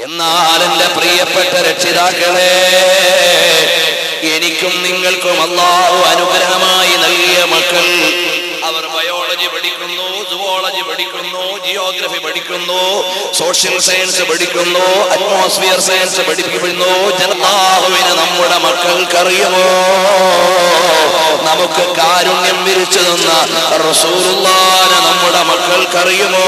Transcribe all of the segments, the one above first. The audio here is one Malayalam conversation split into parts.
എന്നാൽ എന്റെ പ്രിയപ്പെട്ട രക്ഷിതാക്കളെ എനിക്കും നിങ്ങൾക്കും അള്ളാഹു അനുഗ്രഹമായി നൽകിയ മക്കൾ അവർ ബയോളജി പഠിക്കുന്നു സുവോളജി പഠിക്കുന്നു ജിയോഗ്രഫി പഠിക്കുന്നു സോഷ്യൽ സയൻസ് പഠിക്കുന്നു അറ്റ്മോസ്ഫിയർ സയൻസ് പഠിപ്പിക്കുന്നു ജനതാഹുവിന് നമ്മുടെ മക്കൾക്കറിയുമോ നമുക്ക് കാരുണ്യം വിരിച്ചു തന്ന റസൂലുള്ളാനെ നമ്മുടെ മക്കൾക്കറിയുമോ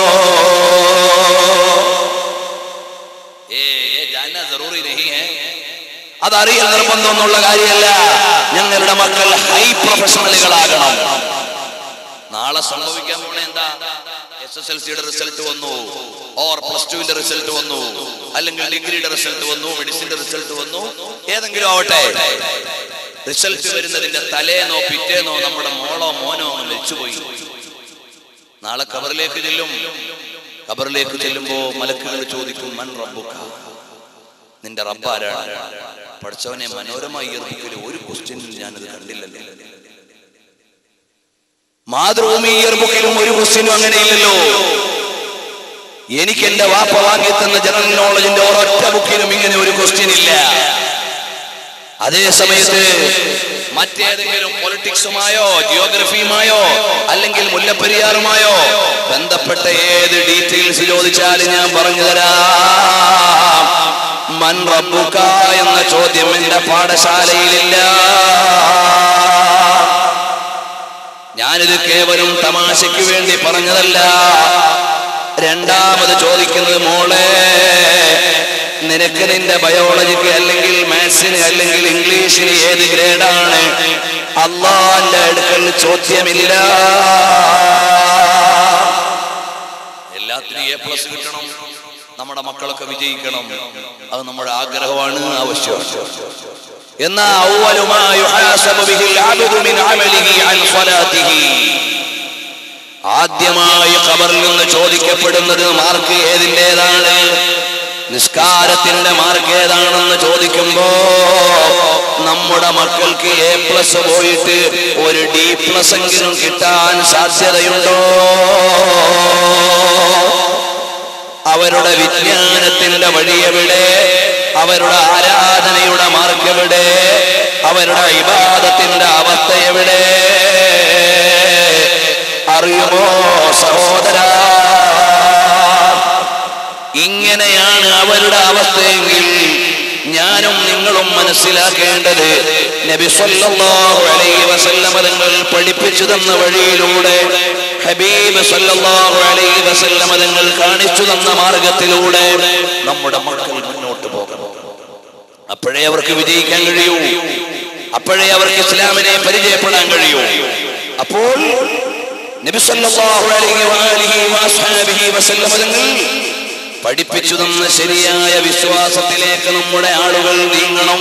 ഏ, ഏ, ജാനന ജറൂറി നഹീ ഹൈ. അതറിയൽ നിർബന്ധമൊന്നുള്ള കാര്യമല്ല ഞങ്ങളുടെ മക്കൾ ഹൈ പ്രൊഫഷണലുകളാകണം നാളെ സംഭവിക്കാൻ പോണ എന്താ എസ് എസ് എൽ സിയുടെ റിസൾട്ട് വന്നു ഓർ പ്ലസ് ടുവിന്റെ റിസൾട്ട് വന്നു അല്ലെങ്കിൽ ഡിഗ്രിയുടെ റിസൾട്ട് വന്നു മെഡിസിന്റെ റിസൾട്ട് വന്നു ഏതെങ്കിലും ആവട്ടെ റിസൾട്ട് വരുന്നതിന്റെ തലേന്നോ പിറ്റേന്നോ നമ്മുടെ മോളോ മോനോ അങ്ങ് മരിച്ചുപോയി നാളെ കബറിലേക്ക് ചെല്ലും കബറിലേക്ക് ചെല്ലുമ്പോ മലക്കുകൾ ചോദിക്കും മൻ റബ്ബുക നിന്റെ റബ്ബ് ആരാണ് പഠിച്ചവനെ മനോരമായി ഇയർബുക്കിൽ ഒരു ക്വസ്റ്റ്യനിൽ ഞാനത് കണ്ടില്ലല്ലോ മാതൃഭൂമി ഇയർബുക്കിലും ഒരു ക്വസ്റ്റ്യനും അങ്ങനെയില്ലല്ലോ എനിക്ക് എന്റെ വാപ്പ വാങ്ങി തന്ന ജനറൽ നോളജിന്റെ ഒരൊറ്റ ബുക്കിലും ഇങ്ങനെ ഒരു ക്വസ്റ്റ്യൻ ഇല്ല അതേ സമയത്ത് മറ്റേതെങ്കിലും പൊളിറ്റിക്സുമായോ ജിയോഗ്രഫിയുമായോ അല്ലെങ്കിൽ മുല്ലപ്പെരിയാറുമായോ ബന്ധപ്പെട്ട ഏത് ഡീറ്റെയിൽസ് ചോദിച്ചാലും ഞാൻ പറഞ്ഞു തരാം മൻ റബ്ബുക എന്ന ചോദ്യം എന്റെ പാഠശാലയിലില്ല ഞാനിത് കേവലം തമാശയ്ക്ക് വേണ്ടി പറഞ്ഞതല്ല രണ്ടാമത് ചോദിക്കുന്നത് മോളെ നിനക്ക് നിന്റെ ബയോളജിക്ക് അല്ലെങ്കിൽ മാത്സിന് അല്ലെങ്കിൽ ഇംഗ്ലീഷിന് ഏത് ഗ്രേഡാണ് അള്ളാന്റെ അടുക്കൽ ചോദ്യമില്ല എല്ലാത്തിനും എ പ്ലസ് കിട്ടണം നമ്മുടെ മക്കളൊക്കെ വിജയിക്കണം അത് നമ്മുടെ ആഗ്രഹമാണ് ആവശ്യമാണ് എന്നാ അവ്വലു മാ യുഹാസബു ബിഹിൽ അബ്ദു മിൻ അമലിഹി അൻ സ്വലാത്തിഹി ആദ്യമായി ഖബറിൽ നിന്ന് ചോദിക്കപ്പെടുന്നത് മാർക്ക് ഏതിൻ്റെതാണ് നിസ്കാരത്തിന്റെ മാർക്ക് ഏതാണെന്ന് ചോദിക്കുമ്പോ നമ്മുടെ മക്കൾക്ക് എ പ്ലസ് പോയിട്ട് ഒരു ഡി പ്ലസ് എങ്കിലും കിട്ടാൻ സാധ്യതയുണ്ടോ അവരുടെ വിജ്ഞാനത്തിന്റെ വഴിയെവിടെ അവരുടെ ആരാധനയുടെ മാർക്ക് എവിടെ അവരുടെ ഇബാദത്തിന്റെ അവസ്ഥ എവിടെ അറിയുമോ സഹോദര ഇങ്ങനെയാണ് അവരുടെ അവസ്ഥയെങ്കിൽ ഞാനും നിങ്ങളും മനസ്സിലാക്കേണ്ടത് നബി സല്ലല്ലാഹു അലൈഹി വസല്ലമ തങ്ങൾ പഠിപ്പിച്ചു തന്ന വഴിയിലൂടെ ഹബീബ് സല്ലല്ലാഹു അലൈഹി വസല്ലമ തങ്ങൾ കാണിച്ചു തന്ന മാർഗത്തിലൂടെ നമ്മുടെ മക്കൾ മുന്നോട്ട് പോകണം അപ്പോഴേ അവർക്ക് വിജയിക്കാൻ കഴിയൂ അപ്പോഴേ അവർക്ക് ഇസ്ലാമിനെ പരിചയപ്പെടാൻ കഴിയൂ അപ്പോൾ നബി സല്ലല്ലാഹു അലൈഹി വആലിഹി വഅസ്ഹാബിഹി വസല്ലമ തങ്ങൾ പഠിപ്പിച്ചു തന്ന ശരിയായ വിശ്വാസത്തിലേക്ക് നമ്മുടെ ആളുകൾ നീങ്ങണം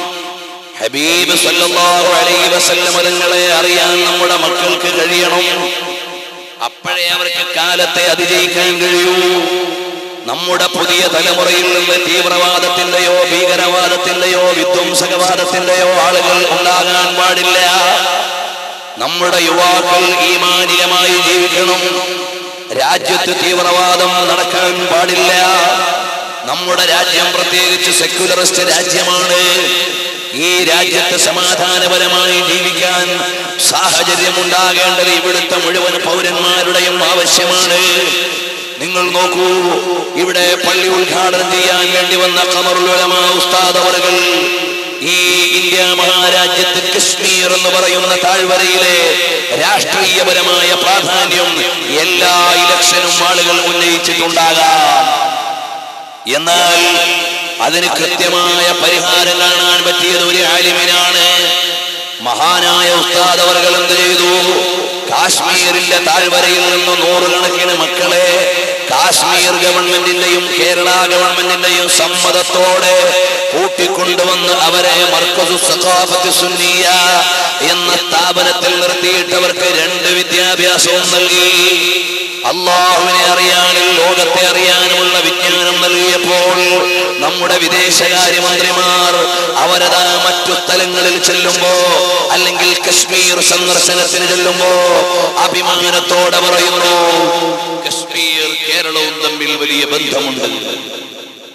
ഹബീബ് സല്ലല്ലാഹു അലൈഹി വസല്ലമ തങ്ങളെ അറിയാൻ നമ്മുടെ മക്കൾക്ക് കഴിയണം അപ്പോഴേ അവർക്ക് കാലത്തെ അതിജയിക്കാൻ കഴിയൂ നമ്മുടെ പുതിയ തലമുറയിൽ നിന്ന് തീവ്രവാദത്തിന്റെയോ ഭീകരവാദത്തിന്റെയോ വിധ്വംസകവാദത്തിന്റെയോ ആളുകൾ ഉണ്ടാകാൻ പാടില്ല നമ്മുടെ യുവാക്കൾ ഈമാനികമായി ജീവിക്കണം രാജ്യത്ത് തീവ്രവാദം നടക്കാൻ പാടില്ല നമ്മുടെ രാജ്യം പ്രത്യേകിച്ച് സെക്യുലറിസ്റ്റ് രാജ്യമാണ് ഈ രാജ്യത്ത് സമാധാനപരമായി ജീവിക്കാൻ സാഹചര്യം ഉണ്ടാകേണ്ടത് ഇവിടുത്തെ മുഴുവൻ പൗരന്മാരുടെയും ആവശ്യമാണ് നിങ്ങൾ നോക്കൂ ഇവിടെ പള്ളി ഉദ്ഘാടനം ചെയ്യാൻ വേണ്ടി വന്ന ഖമറുൽ ഉലമാ ഉസ്താദ് അവറുകൾ ഈ ഇന്ത്യ മഹാരാജ്യത്ത് കശ്മീർ എന്ന് പറയുന്ന താഴ്വരയിലെ രാഷ്ട്രീയപരമായ പ്രാധാന്യം എല്ലാ ഇലക്ഷനും ആളുകൾ ഉന്നയിച്ചിട്ടുണ്ടാകാം എന്നാൽ അതിന് കൃത്യമായ പരിഹാരം കാണാൻ പറ്റിയത് ഒരു ആലിമിനാണ് മഹാനായ ഉസ്താദ് അവർകൾ എന്ത് ചെയ്തു കാശ്മീരിന്റെ താഴ്വരയിൽ നിന്ന് നൂറുകണക്കിന് മക്കളെ കാശ്മീർ ഗവൺമെന്റിന്റെയും കേരള ഗവൺമെന്റിന്റെയും സമ്മതത്തോടെ കൂട്ടിക്കൊണ്ടുവന്ന് അവരെ മർക്കസു സഖാഫത്ത് സുന്നിയ എന്ന സ്ഥാപനത്തിൽ നിർത്തിയിട്ട് അവർക്ക് രണ്ട് വിദ്യാഭ്യാസവും നൽകി അള്ളാഹുവിനെ അറിയാനും ലോകത്തെ അറിയാനുമുള്ള വിജ്ഞാനം നൽകിയപ്പോൾ നമ്മുടെ വിദേശകാര്യമന്ത്രിമാർ അവരതാ മറ്റു സ്ഥലങ്ങളിൽ ചെല്ലുമ്പോ അല്ലെങ്കിൽ കശ്മീർ സന്ദർശനത്തിന് ചെല്ലുമ്പോ അഭിമാനത്തോടെ പറയുന്നു കശ്മീർ കേരളവും തമ്മിൽ വലിയ ബന്ധമുണ്ട്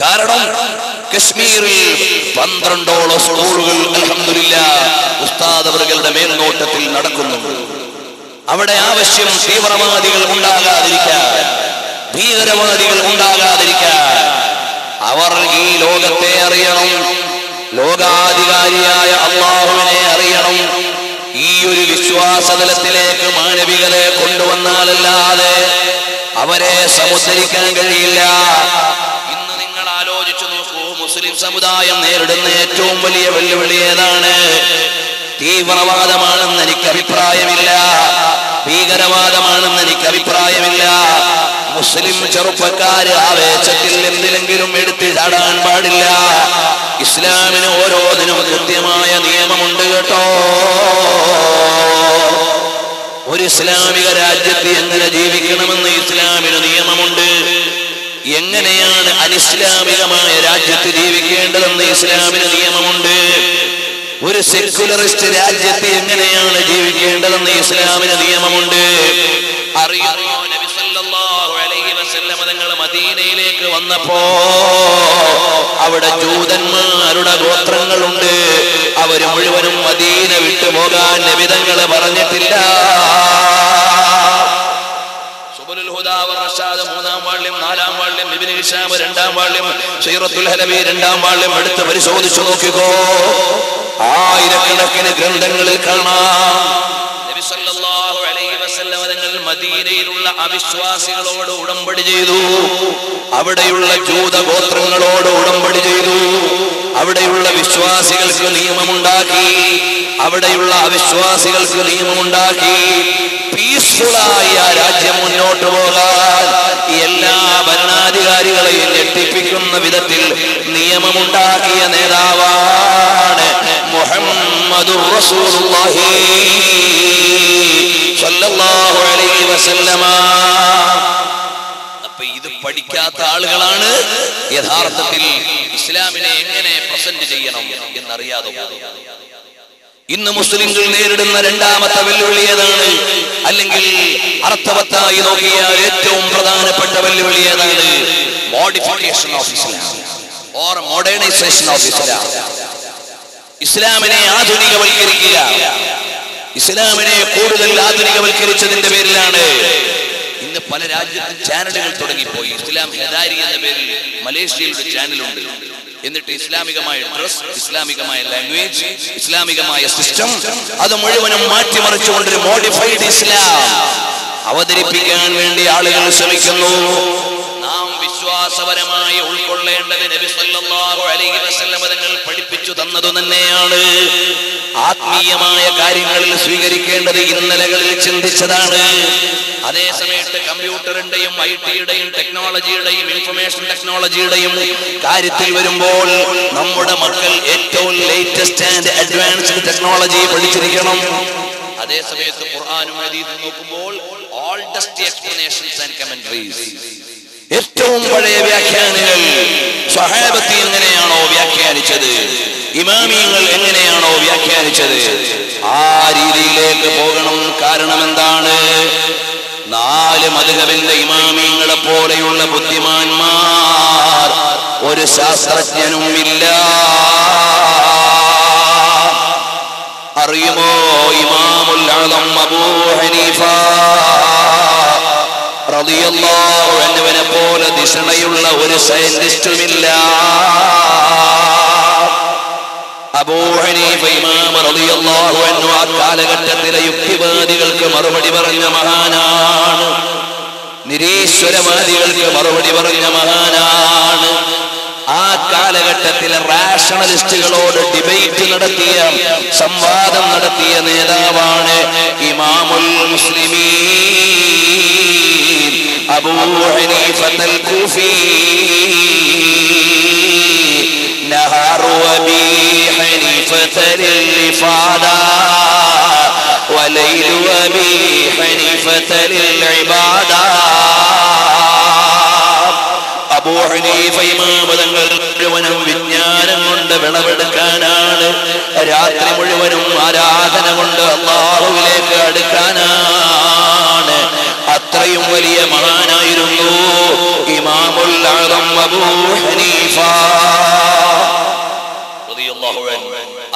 കാരണം കശ്മീരിൽ പന്ത്രണ്ടോളം സ്കൂളുകൾ അലഹമില്ല ഉസ്താദ് അവരുടെ മേൽനോട്ടത്തിൽ നടക്കുന്നുണ്ട് അവിടെ ആവശ്യം തീവ്രവാദികൾ ഉണ്ടാകാതിരിക്കാൻ ഭീകരവാദികൾ ഉണ്ടാകാതിരിക്കാൻ അവർ ഈ ലോകത്തെ അറിയണം ലോകാധികാരിയായ അള്ളാഹുവിനെ അറിയണം ഈ ഒരു വിശ്വാസതലത്തിലേക്ക് മാനവികരെ കൊണ്ടുവന്നാലല്ലാതെ അവരെ സമുദ്ധരിക്കാൻ കഴിയില്ല ഇന്ന് നിങ്ങൾ ആലോചിച്ചു നോക്കൂ മുസ്ലിം സമുദായം നേരിടുന്ന ഏറ്റവും വലിയ വെല്ലുവിളി ഏതാണ് തീവ്രവാദമാണെന്ന് എനിക്ക് അഭിപ്രായമില്ല ഭീകരവാദമാണെന്ന് എനിക്ക് അഭിപ്രായമില്ല മുസ്ലിം ചെറുപ്പക്കാര് ആവേശത്തിൽ എന്തിലെങ്കിലും എടുത്ത് ചാടാൻ പാടില്ല ഇസ്ലാമിന് ഓരോന്നിനും കൃത്യമായ നിയമമുണ്ട് കേട്ടോ ഒരു ഇസ്ലാമിക രാജ്യത്ത് എങ്ങനെ ജീവിക്കണമെന്ന് ഇസ്ലാമിന് നിയമമുണ്ട് എങ്ങനെയാണ് അനിസ്ലാമികമായ രാജ്യത്ത് ജീവിക്കേണ്ടതെന്ന് ഇസ്ലാമിന് നിയമമുണ്ട് ഒരു സെക്യുലറിസ്റ്റ് രാജ്യത്ത് എങ്ങനെയാണ് ജീവിക്കേണ്ടതെന്ന് ഇസ്ലാമിന് നിയമമുണ്ട് അറിയാമോ നബി സല്ലല്ലാഹു അലൈഹി വസല്ലം തങ്ങൾ മദീനയിലേക്ക് വന്നപ്പോ അവിടെ ജൂതന്മാരുടെ ഗോത്രങ്ങളുണ്ട് അവര് മുഴുവനും മദീന വിട്ടു പോകാൻ നബിതങ്ങള് പറഞ്ഞിട്ടില്ല സുബുലുൽ ഹുദാ വർ റഷാദ് മൂന്നാം വാള്യം നാലാം വാള്യം ഇബ്നു ഹിശാം രണ്ടാം വാള്യം സീറത്തുൽ ഹലബി രണ്ടാം വാള്യം എടുത്ത് പരിശോധിച്ചു നോക്കിക്കോ ആയിരക്കണക്കിന് ഗ്രന്ഥങ്ങളിൽ കാണാം നബി സല്ലല്ലാഹു അലൈഹി വസല്ലം തങ്ങൾ മദീനയിലുള്ള അവിശ്വാസികളോട് ഉടമ്പടി ചെയ്തു അവിടെയുള്ള ജൂത ഗോത്രങ്ങളോട് ഉടമ്പടി ചെയ്തു അവിടെയുള്ള വിശ്വാസികൾക്ക് നിയമമുണ്ടാക്കി അവിടെയുള്ള അവിശ്വാസികൾക്ക് നിയമമുണ്ടാക്കി പീസ്ഫുള്ളായി ആ രാജ്യം മുന്നോട്ട് പോകാൻ എല്ലാ ഭരണാധികാരികളെയും ഞെട്ടിപ്പിക്കുന്ന വിധത്തിൽ നിയമമുണ്ടാക്കിയ നേതാവാണ് മുഹമ്മദുർ റസൂലുള്ളാഹി സ്വല്ലല്ലാഹു അലൈഹി വസല്ലമ അപ്പൊ ഇത് പഠിക്കാത്ത ആളുകളാണ് യഥാർത്ഥത്തിൽ ഇസ്ലാമിനെ എങ്ങനെ പ്രസന്റ് ചെയ്യണം എന്നറിയാതെ പോകുന്നത്. ഇന്ന് മുസ്ലിങ്ങൾ നേരിടുന്ന രണ്ടാമത്തെ വെല്ലുവിളി ഏതാണ് അല്ലെങ്കിൽ അർത്ഥവത്തായി നോക്കിയാൽ ഏറ്റവും പ്രധാനപ്പെട്ട വെല്ലുവിളി ഏതാണ് modification of Islam or modernisation of Islam ഇസ്ലാമിനെ ആധുനികവൽക്കരിക്കുക ഇസ്ലാമിനെ കൂടുതൽ ആധുനികവൽക്കരിച്ചതിന്റെ പേരിലാണ് ഇന്ന് പല രാജ്യത്തും ചാനലുകൾ തുടങ്ങിപ്പോയി ഇസ്ലാം ഹെദാരി എന്ന പേരിൽ മലേഷ്യയിൽ ഒരു ചാനലുണ്ട് എന്നിട്ട് ഇസ്ലാമികമായ ഡ്രസ് ഇസ്ലാമികമായ ലാംഗ്വേജ് ഇസ്ലാമികമായ സിസ്റ്റം അത് മുഴുവനും മാറ്റിമറിച്ചുകൊണ്ടൊരു മോഡിഫൈഡ് ഇസ്ലാം അവതരിപ്പിക്കാൻ വേണ്ടി ആളുകൾ ശ്രമിക്കുന്നു നാം വിശ്വാസപരമായി ഉൾക്കൊള്ളേണ്ടത് നബി സല്ലല്ലാഹു അലൈഹി വസല്ലം തങ്ങൾ പഠിപ്പിച്ചു തന്നതു തന്നെയാണ് ആത്മീയമായ കാര്യങ്ങളിൽ സ്വീകരിക്കേണ്ടത് ഇന്നലകളിൽ ചിന്തിച്ചതാണ് അതേ സമയത്ത് കമ്പ്യൂട്ടറിന്റെയും ഐ ടിയുടെയും ടെക്നോളജിയുടെയും ഇൻഫർമേഷൻ ടെക്നോളജിയുടെയും കാര്യത്തിൽ വരുമ്പോൾ നമ്മുടെ മക്കൾ ഏറ്റവും ലേറ്റസ്റ്റ് ആൻഡ് അഡ്വാൻസ്ഡ് ടെക്നോളജി പഠിച്ചിരിക്കണം അതേ സമയത്ത് ഖുർആാനും ഹദീസും നോക്കുമ്പോൾ ഓൾഡസ്റ്റ് എക്സ്പ്ലനേഷൻസ് ആൻഡ് കമന്ററീസ് ഏറ്റവും പഴയ വ്യാഖ്യാനങ്ങൾ സ്വഹാബത്തി എങ്ങനെയാണോ വ്യാഖ്യാനിച്ചത് ഇമാമിയങ്ങൾ എങ്ങനെയാണോ വ്യാഖ്യാനിച്ചത് ആ രീതിയിലേക്ക് പോകണം കാരണം എന്താണ് നാല് മധുകവിന്റെ ഇമാമിയങ്ങളെ പോലെയുള്ള ബുദ്ധിമാന്മാർ ഒരു ശാസ്ത്രജ്ഞനും ഇല്ല അറിയുമോ ഇമാമുൽ അളം അബൂ ഹനീഫ റളിയല്ലാഹു അൻഹുവിനെ പോലെ ദിശണയുള്ള ഒരു സയന്റിസ്റ്റുമില്ല അബൂ ഹനീഫ ഇമാം റളിയല്ലാഹു അൻഹു ആ കാലഘട്ടത്തിലെ യുക്തിവാദികൾക്ക് മറുപടി പറഞ്ഞ മഹാനാണ് നിരീശ്വരവാദികൾക്ക് മറുപടി പറഞ്ഞ മഹാനാണ് ആ കാലഘട്ടത്തിലെ റാഷണലിസ്റ്റുകളോട് ഡിബേറ്റ് നടത്തിയ സംവാദം നടത്തിയ നേതാവാണ് ഇമാമുൽ മുസ്ലിമീൻ അബൂ ഹനീഫത്തൽ കൂഫി نهار أبي حنيفة للإفادة وليل أبي حنيفة للعبادة അബൂ ഹനീഫ ഇമാമ തങ്ങൾ മുഴുവനും വിജ്ഞാനം കൊണ്ട് വിളവെടുക്കാനാണ് രാത്രി മുഴുവനും ആരാധന കൊണ്ട് അള്ളാഹുവിലേക്ക് അടുക്കാനാണ് അത്രയും വലിയ മഹാനായിരുന്നു ഇമാമുൽ ആദം അബൂ ഹനീഫ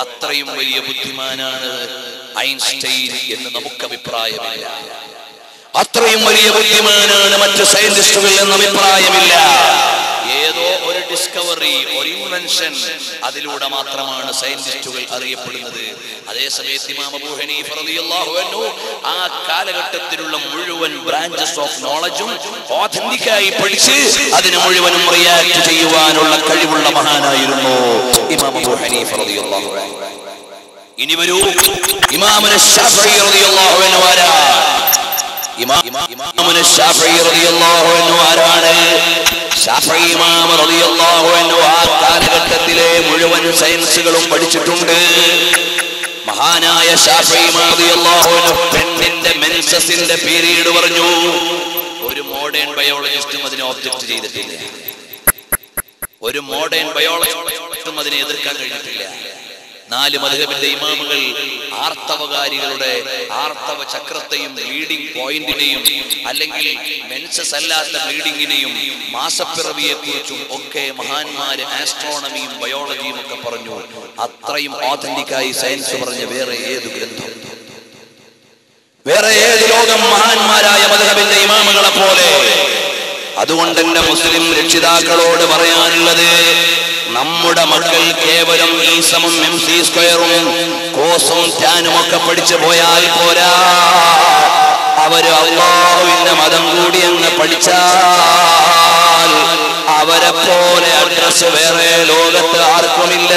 അത്രയും വലിയ ബുദ്ധിമാനാണ് ഐൻസ്റ്റൈൻ എന്ന് നമുക്ക് അഭിപ്രായമില്ല അത്രയും വലിയ ബുദ്ധിമാനാണ് മറ്റ് സയന്റിസ്റ്റുകൾ എന്ന് അഭിപ്രായമില്ല ഏതോ ഒരു ഡിസ്കവറി ഒരു ഇൻവെൻഷൻ അതിലൂടെ മാത്രമാണ് സയന്റിസ്റ്റുകൾ അറിയപ്പെടുന്നത് അതേസമയത്ത് ഇമാം അബൂ ഹനീഫ റളിയല്ലാഹു അൻഹു ആ കാലഘട്ടത്തിലുള്ള മുഴുവൻ ബ്രാഞ്ചസ് ഓഫ് നോളജും ഓഥന്റിക്കായി പഠിച്ച് അതിന് മുഴുവനും റിയാക്ട് ചെയ്യുവാനുള്ള കഴിവുള്ള മഹാനായിരുന്നു ഇമാം അബൂ ഹനീഫ റളിയല്ലാഹു അൻഹു ഇനി വരൂ ഇമാമുന ശാഫിഈ റളിയല്ലാഹു അൻഹു ആരാ ഇമാ- ഇമാമുന ശാഫിഈ റളിയല്ലാഹു അൻഹു ആരാണ് ശാഫിഈ ഇമാം റളിയല്ലാഹു അൻഹു ആ കാലഘട്ടത്തിലെ മുഴുവൻ സയൻസുകളും പഠിച്ചിട്ടുണ്ട് മഹാനായ ശാഫിഈ ഇമാം റളിയല്ലാഹു അൻഹു പെണ്ണിന്റെ മെൻസസിന്റെ പീരീഡ് പറഞ്ഞു ഒരു മോഡേൺ ബയോളജിസ്റ്റും അതിനെ ഒബ്ജക്ട് ചെയ്തിട്ടില്ല ഒരു മോഡേൺ ബയോളജിസ്റ്റും അതിനെ എതിർക്കാൻ കഴിഞ്ഞിട്ടില്ല നാല് മധുഹബിന്റെ ഇമാമുകൾ ആർത്തവകാരികളുടെ ആർത്തവ ചക്രത്തെയും ബ്ലീഡിംഗ് പോയിന്റിനെയും അല്ലെങ്കിൽ മെൻസസ് അല്ലാത്ത ബ്ലീഡിങ്ങിനെയും മാസപ്പിറവിയെ കുറിച്ചും ഒക്കെ മഹാന്മാര് ആസ്ട്രോണമിയും ബയോളജിയും ഒക്കെ പറഞ്ഞു അത്രയും ഓഥന്റിക്കായി സയൻസ് പറഞ്ഞ വേറെ ഏത് ഗ്രന്ഥം വേറെ ഏത് ലോകം മഹാന്മാരായ മധുഹബിന്റെ ഇമാമുകളെ പോലെ അതുകൊണ്ട് എന്റെ മുസ്ലിം രക്ഷിതാക്കളോട് പറയാനുള്ളത് നമ്മുടെ മക്കൾ കേവലം ഈ സമം എം സി സ്ക്വയറും കോസും ടാനും ഒക്കെ പഠിച്ചു പോയാൽ പോരാ അവര് അള്ളാഹുവിന്റെ മതം കൂടി അങ്ങ് പഠിച്ചാൽ അവരെ പോലെ അഡ്രസ് വേറെ ലോകത്ത് ആർക്കുമില്ല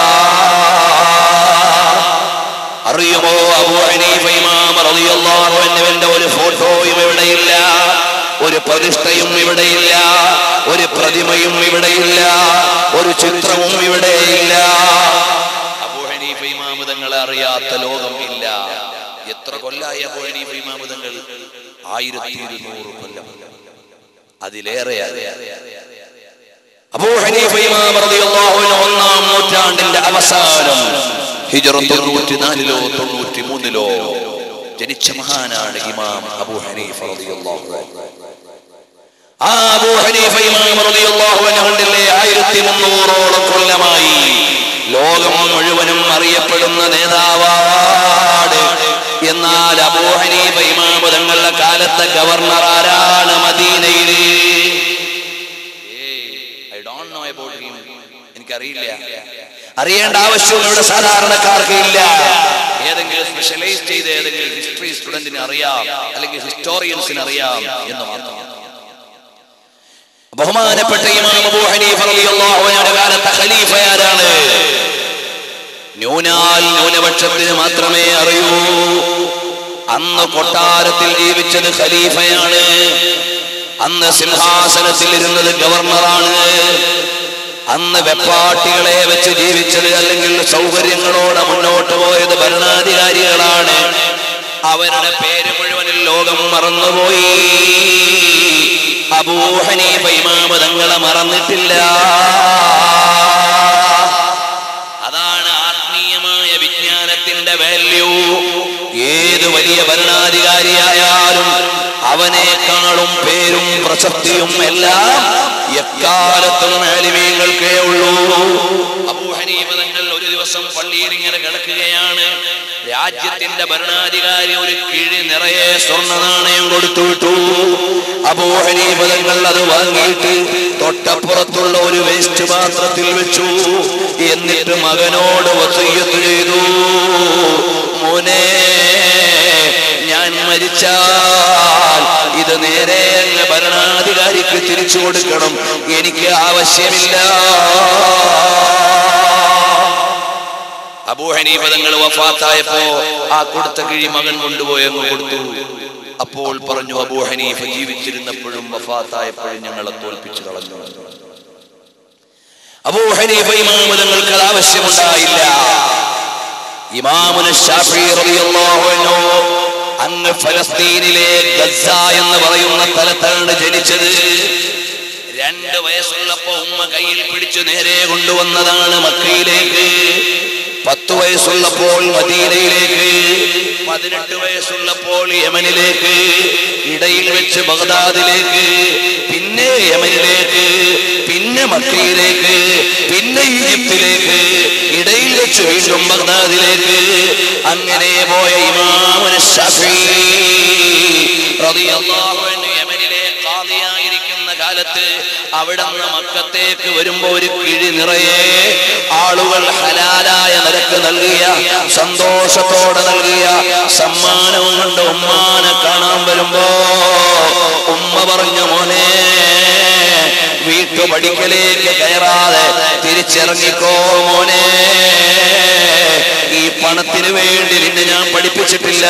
അറിയുമോ അബൂ ഹനീഫ ഇമാം റളിയല്ലാഹു അൻഹുവിന്റെ ഒരു ഫോട്ടോയും ഇവിടെയില്ല ഒരു പ്രതിഷ്ഠയും ഇവിടെയില്ല ഒരു പ്രതിമയും ഇവിടെയില്ല ഒരു ചിത്രവും ഇവിടെയില്ല അബൂ ഹനീഫ ഇമാം തങ്ങളെ അറിയാത്ത ലോകം ഇല്ല എത്ര കൊല്ലായി അബൂ ഹനീഫ ഇമാം തങ്ങൾ ആയിരത്തി ഇരുന്നൂറ് കൊല്ലം അതിലേറെ അബൂ ഹനീഫ ഇമാം റളിയല്ലാഹു അൻഹു ഒന്നാം നൂറ്റാണ്ടിന്റെ അവസാനം ഹിജ്റ തൊണ്ണൂറ്റിനാലിലോ തൊണ്ണൂറ്റി മൂന്നിലോ ജനിച്ച മഹാനാണ് ഇമാം അബൂ ഹനീഫ റളിയല്ലാഹു അൻഹു ആ അബൂ ഹനീഫ ഇമാം റളിയല്ലാഹു അൻഹുവിന്റെ ആയിരത്തി മുന്നൂറോളം കൊല്ലമായി ലോകം മുഴുവനും അറിയപ്പെടുന്ന നേതാവാണ് എന്നാൽ അബൂ ഹനീഫ ഇമാം തങ്ങളുടെ കാലത്തെ ഗവർണർ ആരാണ് മദീനയിൽ I don't know about him എനിക്കറിയില്ല അറിയേണ്ട ആവശ്യം ഇവിടെ സാധാരണക്കാർക്ക് ഇല്ല ഏതെങ്കിലും സ്പെഷ്യലൈസ് ചെയ്ത് ഏതെങ്കിലും ഹിസ്റ്ററി സ്റ്റുഡന്റിന് അറിയാം അല്ലെങ്കിൽ ഹിസ്റ്റോറിയൻസിന് അറിയാം എന്ന് മാത്രം ബഹുമാനപ്പെട്ട ഇമാം അബൂ ഹനീഫ റളിയല്ലാഹു അൻഹുവിന്റെ കാലത്തെ ഖലീഫ ആരാണ് ന്യൂനാൽ ന്യൂനപക്ഷത്തിന് മാത്രമേ അറിയൂ അന്ന് കൊട്ടാരത്തിൽ ജീവിച്ചത് ഖലീഫയാണ് അന്ന് സിംഹാസനത്തിൽ ഇരുന്നത് ഗവർണറാണ് അന്ന് വെപ്പാട്ടികളെ വെച്ച് ജീവിച്ചത് അല്ലെങ്കിൽ സൗകര്യങ്ങളോടെ മുന്നോട്ട് പോയത് ഭരണാധികാരികളാണ് അവരുടെ പേര് മുഴുവനിൽ ലോകം മറന്നുപോയി അബൂഹനീഫ ഇമാമ തങ്ങളെ മറന്നിട്ടില്ല അതാണ് ആത്മീയമായ വിജ്ഞാനത്തിന്റെ വാല്യൂ ഏത് വലിയ ഭരണാധികാരിയായാലും അവനേക്കാളും പേരും പ്രശസ്തിയും എല്ലാം എക്കാലത്തും ആലിമീങ്ങൾക്കേ ഉള്ളൂ അബൂഹനീഫ തങ്ങൾ ഒരു ദിവസം പള്ളിയിൽ ഇങ്ങനെ കിടക്കുകയാണ് രാജ്യത്തിന്റെ ഭരണാധികാരി ഒരു കിഴി നിറയെ സ്വർണ്ണ നാണയം കൊടുത്തു വിട്ടു അബൂഹനീഫ തങ്ങൾ അത് വാങ്ങിയിട്ട് തൊട്ടപ്പുറത്തുള്ള ഒരു വേസ്റ്റ് പാത്രത്തിൽ വെച്ചു എന്നിട്ട് മകനോട് വസയ്യത്ത് ചെയ്തു മോനെ ഞാൻ മരിച്ചാൽ ഇത് നേരെ അങ്ങ് ഭരണാധികാരിക്ക് തിരിച്ചു കൊടുക്കണം എനിക്ക് ആവശ്യമില്ല അബൂഹനീഫ തങ്ങൾ വഫാത്തായപ്പോ ആ കൊടുത്ത കിഴി മകൻ കൊണ്ടുപോയി അങ്ങ് കൊടുത്തു അപ്പോൾ പറഞ്ഞു അബൂ ഹനീഫ ജീവിച്ചിരുന്നപ്പോഴും വഫാത്തായപ്പോഴും ഞങ്ങളെ തോൽപ്പിച്ചു കളഞ്ഞു അബൂ ഹനീഫ ഇമാമ തങ്ങൾക്ക് അത് ആവശ്യമുണ്ടായില്ല ഇമാമുന ശാഫി റളിയല്ലാഹു അൻഹു അങ്ങ് ഫലസ്തീനിലെ ഗസ എന്ന് പറയുന്ന സ്ഥലത്താണ് ജനിച്ചത് രണ്ട് വയസ്സുള്ളപ്പോ ഉമ്മ കയ്യിൽ പിടിച്ചു നേരെ കൊണ്ടുവന്നതാണ് മക്കയിലേക്ക് പത്ത് വയസ്സുള്ളപ്പോൾ മദീനയിലേക്ക് പതിനെട്ട് വയസ്സുള്ളപ്പോൾ യമനിലേക്ക് ഇടയിൽ വെച്ച് ബഗ്ദാദിലേക്ക് പിന്നെ യമനിലേക്ക് പിന്നെ മക്കയിലേക്ക് പിന്നെ ഈജിപ്തിലേക്ക് ഇടയിൽ വെച്ച് വെച്ച് വീണ്ടും ബഗ്ദാദിലേക്ക് അങ്ങനെ പോയ ഇമാമുന ഷഫീ റളിയല്ലാഹു അൻഹു യമനിലെ ഖാദിയായിരിക്കുന്ന കാലത്ത് അവിടെ നിന്ന് മക്കത്തേക്ക് വരുമ്പോ ഒരു കിഴി നിറയെ ആളുകൾ ഹലാലായ നിരക്ക് നൽകിയ സന്തോഷത്തോടെ നൽകിയ സമ്മാനവും കൊണ്ട് ഉമ്മാനെ കാണാൻ വരുമ്പോ ഉമ്മ പറഞ്ഞു മോനെ വീട്ടു പഠിക്കലേക്ക് കയറാതെ തിരിച്ചിറങ്ങിക്കോ മോനെ ഈ പണത്തിന് വേണ്ടി നിന്നെ ഞാൻ പഠിപ്പിച്ചിട്ടില്ല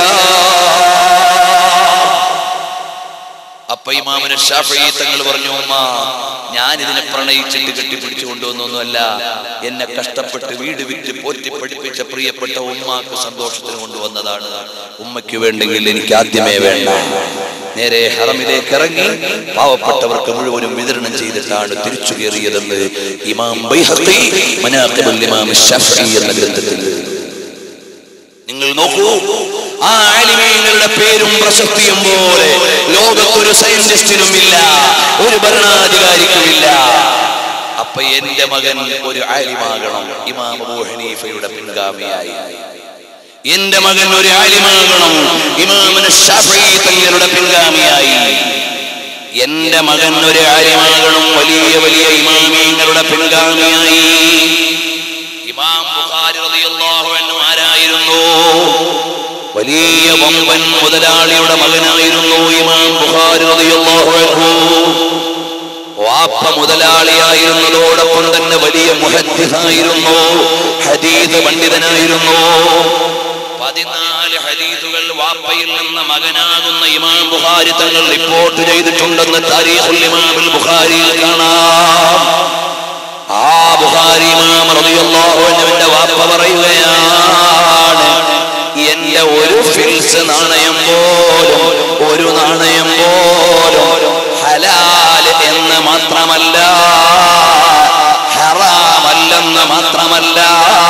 അപ്പൊ ഇമാമിന് ഷാഫി തങ്ങൾ പറഞ്ഞു ഉമ്മ ഞാൻ ഇതിനെ പ്രണയിച്ചിട്ട് കെട്ടിപ്പിടിച്ചു കൊണ്ടുവന്നൊന്നുമല്ല എന്നെ കഷ്ടപ്പെട്ട് വീട് വിറ്റ് പോറ്റി പഠിപ്പിച്ച പ്രിയപ്പെട്ട ഉമ്മാക്ക് സന്തോഷത്തിന് കൊണ്ടുവന്നതാണ് ഉമ്മയ്ക്ക് വേണ്ടെങ്കിൽ എനിക്ക് ആദ്യമേ വേണ്ട നേരെ ഹറമിലേക്ക് ഇറങ്ങി പാവപ്പെട്ടവർക്ക് മുഴുവനും വിതരണം ചെയ്തിട്ടാണ് തിരിച്ചു കയറിയതെന്ന് ഇമാം ബൈഹഖി മനാഖിബുൽ ഇമാം ഷാഫി എന്ന ഗ്രന്ഥത്തിൽ നിങ്ങൾ നോക്കൂ ആ ആലിമീങ്ങളുടെ പേരും പ്രശസ്തിയും പോലെ ലോകത്തൊരു സയന്റിസ്റ്റിനും ഇല്ല ഒരു ഭരണാധികാരിക്കുമില്ല അപ്പൊ എന്റെ മകൻ ഒരു ആലിമാകണം ഇമാം അബൂ ഹനീഫയുടെ പിൻഗാമിയായി എന്റെ മകൻ ഒരു ആലിമാകണം ഇമാമിന് ഷാഫി തങ്ങളുടെ പിൻഗാമിയായി എന്റെ മകൻ ഒരു ആലിമാകണം വലിയ വലിയ ഇമാമീങ്ങളുടെ പിൻഗാമിയായി ഇമാം ബുഖാരി റളിയല്ലാഹു അൻഹു ആരായിരുന്നു വലിയ വമ്പൻ മുതലാളിയുടെ മകനായിരുന്നു ഇമാം ബുഖാരി റളിയല്ലാഹു അൻഹു വാപ്പ മുതലാളിയായിരുന്നതോടൊപ്പം തന്നെ വലിയ മുഹദ്ദിസായിരുന്നു ഹദീദ് പണ്ഡിതനായിരുന്നു പതിനാല് ഹദീദുകൾ വാപ്പയിൽ നിന്ന് മകനാകുന്ന ഇമാം ബുഖാരി തങ്ങൾ റിപ്പോർട്ട് ചെയ്തിട്ടുണ്ടെന്ന് താരീഖുൽ ഇമാമുൽ ബുഖാരിയിൽ കാണാം ആ ബുഖാരി ഇമാം റളിയല്ലാഹു അൻഹുവിന്റെ വാപ്പ പറയുകയാണ് എന്റെ ഒരു ഫിൽസ് നാണയം പോലും ഒരു നാണയം പോലും ഹലാല് എന്ന് മാത്രമല്ല ഹറാമല്ലെന്ന് മാത്രമല്ല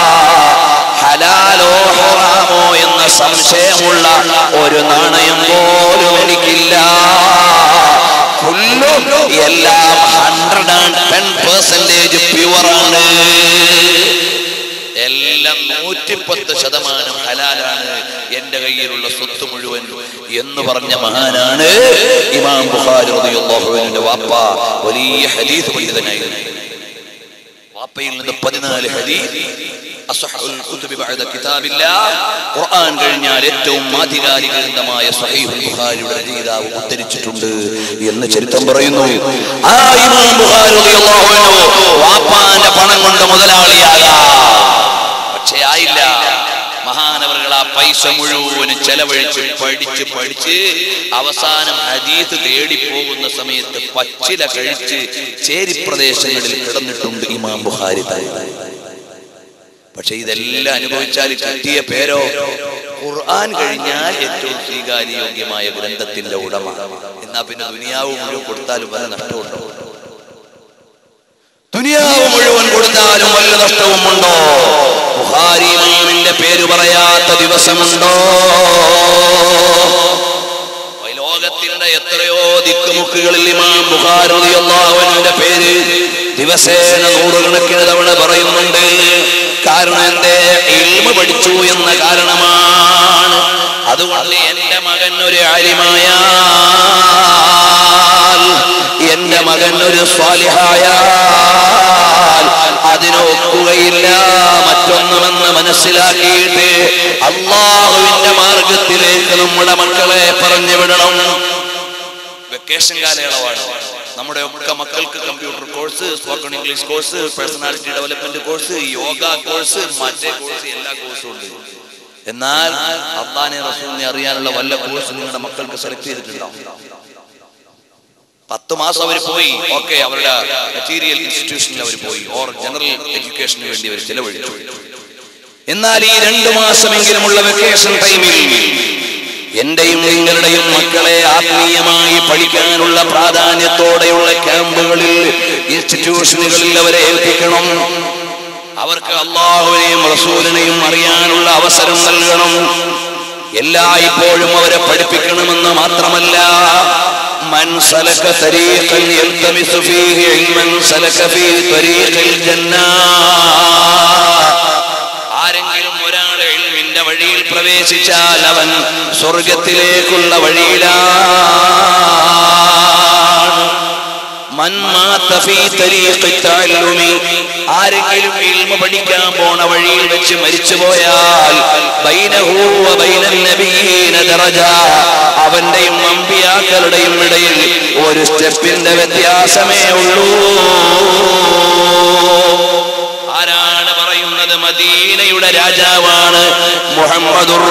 ഹലാലോ ഹറാമോ എന്ന സംശയമുള്ള ഒരു നാണയം പോലും എനിക്കില്ല ഫുള്ളും എല്ലാം ഹൺഡ്രഡ് ആൻഡ് ടെൻ പെർസെന്റേജ് പ്യുവറാണ് എല്ലാം നൂറ്റിപ്പത്ത് ശതമാനം ഹലാലാണ് എന്റെ കയ്യിലുള്ള സ്വത്ത് മുഴുവൻ എന്ന് പറഞ്ഞ മഹാനാണ് ഇമാം ബുഖാരി റളിയല്ലാഹു അൻഹുവിന്റെ വാപ്പ വലിയ ഹദീസ് പണ്ഡിതനായിരുന്നു വാപ്പയിൽ നിന്ന് പതിനാല് ഹദീസ് അസ്ഹഹുൽ കുതുബി ബഅദ കിതാബില്ലാഹ് ഖുർആൻ കഴിഞ്ഞാൽ ഏറ്റവും ആധികാരിക ഗ്രന്ഥമായ സ്വഹീഹുൽ ബുഖാരിയുടെ രചയിതാവ് ഉദ്ധരിച്ചിട്ടുണ്ട് എന്ന് ചരിത്രം പറയുന്നു ആ ഇമാം ബുഖാരി റളിയല്ലാഹു അൻഹു വാപ്പാന്റെ പണം കൊണ്ട് മുതലാളിയാകാം പക്ഷേ ആയില്ല മഹാനവറുകൾ ആ പൈസ മുഴുവനും ചെലവഴിച്ച് പഠിച്ച് പഠിച്ച് അവസാനം ഹദീത്ത് തേടി പോകുന്ന സമയത്ത് പച്ചില കഴിച്ച് ചേരി പ്രദേശങ്ങളിൽ കിടന്നിട്ടുണ്ട് ഇമാം ബുഹാരി തങ്ങൾ പക്ഷെ ഇതെല്ലാം അനുഭവിച്ചാൽ കിട്ടിയ പേരോ ഖുർആൻ കഴിഞ്ഞാൽ ഏറ്റവും സ്വീകാര്യോഗ്യമായ ഗ്രന്ഥത്തിന്റെ ഉടമ എന്നാ പിന്നെ ദുനിയാവ് മുഴുവൻ കൊടുത്താലും വല്ല നഷ്ടമുണ്ടോ ദുനിയാവ് മുഴുവൻ കൊടുത്താലും വല്ല നഷ്ടവും ഉണ്ടോ ബുഹാരി ഇമാമിന്റെ പേര് പറയാത്ത ദിവസമുണ്ടോ ലോകത്തിന്റെ എത്രയോ ദിക്കുമുക്കുകളിൽ ഇമാം ബുഖാരി റളിയല്ലാഹുവിന്റെ പേര് ദിവസേന നൂറുകണക്കിന് തവണ പറയുന്നുണ്ട് കാരണം എന്റെ ഇൽമ പഠിച്ചു എന്ന കാരണമാണ് അതുകൊണ്ട് എന്റെ മകൻ ഒരു ആലിമായാൽ എന്റെ മകൻ ഒരു സ്വാലിഹായാൽ അതിനൊക്കുകയില്ല മറ്റൊന്നുമെന്ന് മനസ്സിലാക്കിയിട്ട് അള്ളാഹുവിന്റെ മാർഗത്തിലേക്ക് നമ്മുടെ മക്കളെ പറഞ്ഞു വിടണം വെക്കേഷൻ കാലയളവാണ് നമ്മുടെ ഒക്കെ മക്കൾക്ക് computer course spoken English course personality development course yoga course മറ്റേ കോഴ്സ് എല്ലാ കോഴ്സും ഉണ്ട് എന്നാൽ അള്ളാനെ റസൂലിനെ അറിയാനുള്ള വല്ല കോഴ്സ് നിങ്ങളുടെ മക്കൾക്ക് സെലക്ട് ചെയ്തിട്ടുണ്ടോ പത്ത് മാസം അവർ പോയി ഓക്കെ അവരുടെ മെറ്റീരിയൽ ഇൻസ്റ്റിറ്റ്യൂഷനിൽ അവർ പോയി ഓർ ജനറൽ എഡ്യൂക്കേഷന് വേണ്ടി അവർ ചെലവഴിച്ചു എന്നാൽ ഈ രണ്ടു മാസമെങ്കിലുമുള്ള വെക്കേഷൻ ടൈമിൽ എന്റെയും നിങ്ങളുടെയും മക്കളെ ആത്മീയമായി പഠിക്കാനുള്ള പ്രാധാന്യത്തോടെയുള്ള ക്യാമ്പുകളിൽ ഇൻസ്റ്റിറ്റ്യൂഷനുകളിൽ അവരെ ഏൽപ്പിക്കണം അവർക്ക് അള്ളാഹുവിനെയും റസൂലിനെയും അറിയാനുള്ള അവസരം നൽകണം എല്ലായ്പ്പോഴും അവരെ പഠിപ്പിക്കണമെന്ന് മാത്രമല്ല من سلك طريقا يلتمس فيه علما سلك في طريق الجنة ആ പ്രവേശിച്ചാൽ അവൻ സ്വർഗത്തിലേക്കുള്ള വഴിയിലാണ് മൻ മാത ഫീ തരീഖി തഅല്ലുമി ആരെങ്കിലും ഇൽമ പഠിക്കാൻ പോണ വഴിയിൽ വെച്ച് മരിച്ചു പോയാൽ ബൈനഹു വ ബൈനൻ നബിയീന ദറജ അവന്റെയും അമ്പിയാക്കളുടെയും ഇടയിൽ ഒരു സ്റ്റെപ്പിന്റെ വ്യത്യാസമേ ഉള്ളൂ ആരാണ് പറയുന്നത് മദീനയുടെ രാജാവാണ് മുഹമ്മദുർ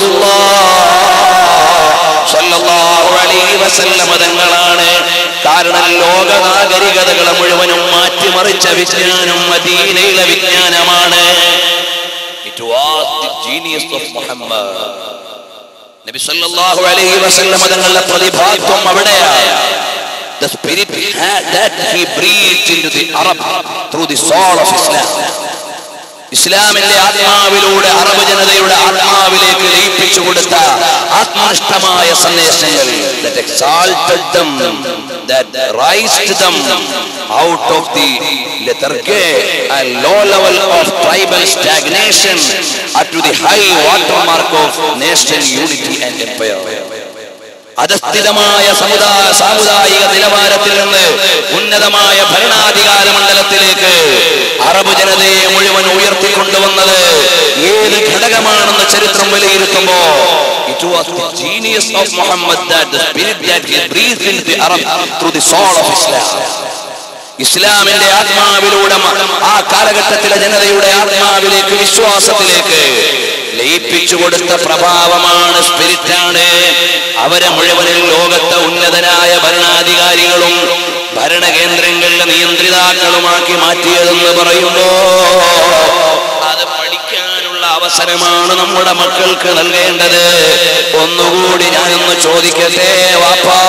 റസൂലുള്ളാഹ് അലൈഹി വസല്ലമ തങ്ങളാണ് കാരണം ലോക നാഗരികതകളെ മുഴുവനും മാറ്റിമറിച്ച വിജ്ഞാനം മദീനയിലെ വിജ്ഞാനമാണ് It was the genius of Muhammad. നബി സല്ലല്ലാഹു അലൈഹി വസല്ലമ തങ്ങളുടെ പ്രതിഭാത്വം അവിടെയാണ് The spirit had, that he breathed into the Arab through the soul of Islam. ഇസ്ലാമിന്റെ ആത്മാവിലൂടെ അറബ് ജനതയുടെ ആത്മാവിലേക്ക് ലയിപ്പിച്ചു കൊടുത്ത ആത്മനിഷ്ഠമായ സന്ദേശങ്ങൾ that exalted them, that raised them out of the lethargy and low level of tribal stagnation up to the high watermark of nation unity and empire. അധസ്ഥിതമായ സമുദായ സാമുദായിക നിലവാരത്തിൽ നിന്ന് ഉന്നതമായ ഭരണാധികാര മണ്ഡലത്തിലേക്ക് അറബ് ജനതയെ മുഴുവൻ ഉയർത്തിക്കൊണ്ടുവന്നത് ഏത് ഘടകമാണെന്ന് ചരിത്രം വിലയിരുത്തുമ്പോ It was the genius of Muhammad that the spirit that he breathed into the Arab through the soul of Islam. ഇസ്ലാമിന്റെ ആത്മാവിലൂടെ മ- ആ കാലഘട്ടത്തിലെ ജനതയുടെ ആത്മാവിലേക്ക് വിശ്വാസത്തിലേക്ക് ലയിപ്പിച്ചു കൊടുത്ത പ്രഭാവമാണ് സ്പിരിറ്റാണ് അവരെ മുഴുവനിൽ ലോകത്തെ ഉന്നതനായ ഭരണാധികാരികളും ഭരണകേന്ദ്രങ്ങളിലെ നിയന്ത്രിതാക്കളുമാക്കി മാറ്റിയതെന്ന് പറയുമ്പോ അത് പഠിക്കാനുള്ള അവസരമാണ് നമ്മുടെ മക്കൾക്ക് നൽകേണ്ടത് ഒന്നുകൂടി ഞാനൊന്ന് ചോദിക്കട്ടെ വാപ്പാ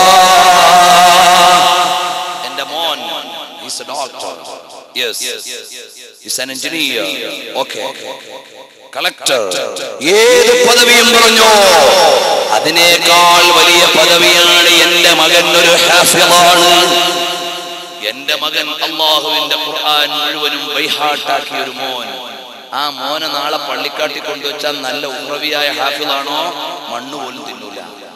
എന്റെ മോൻ is a doctor yes is an engineer okay collector ഏത് പദവിയും പറഞ്ഞോ അതിനേക്കാൾ വലിയ പദവിയാണ് എന്റെ മകൻ ഒരു ഹാഫിളാണ് എന്റെ മകൻ അള്ളാഹുവിന്റെ ഖുർആൻ മുഴുവനും ബൈഹാട്ടാക്കിയ ഒരു മോൻ ആ മോനെ നാളെ പള്ളിക്കാട്ടി കൊണ്ടുവച്ചാൽ നല്ല ഉറവിയായ ഹാഫിളാണോ മണ്ണ് പോലും തിന്നൂല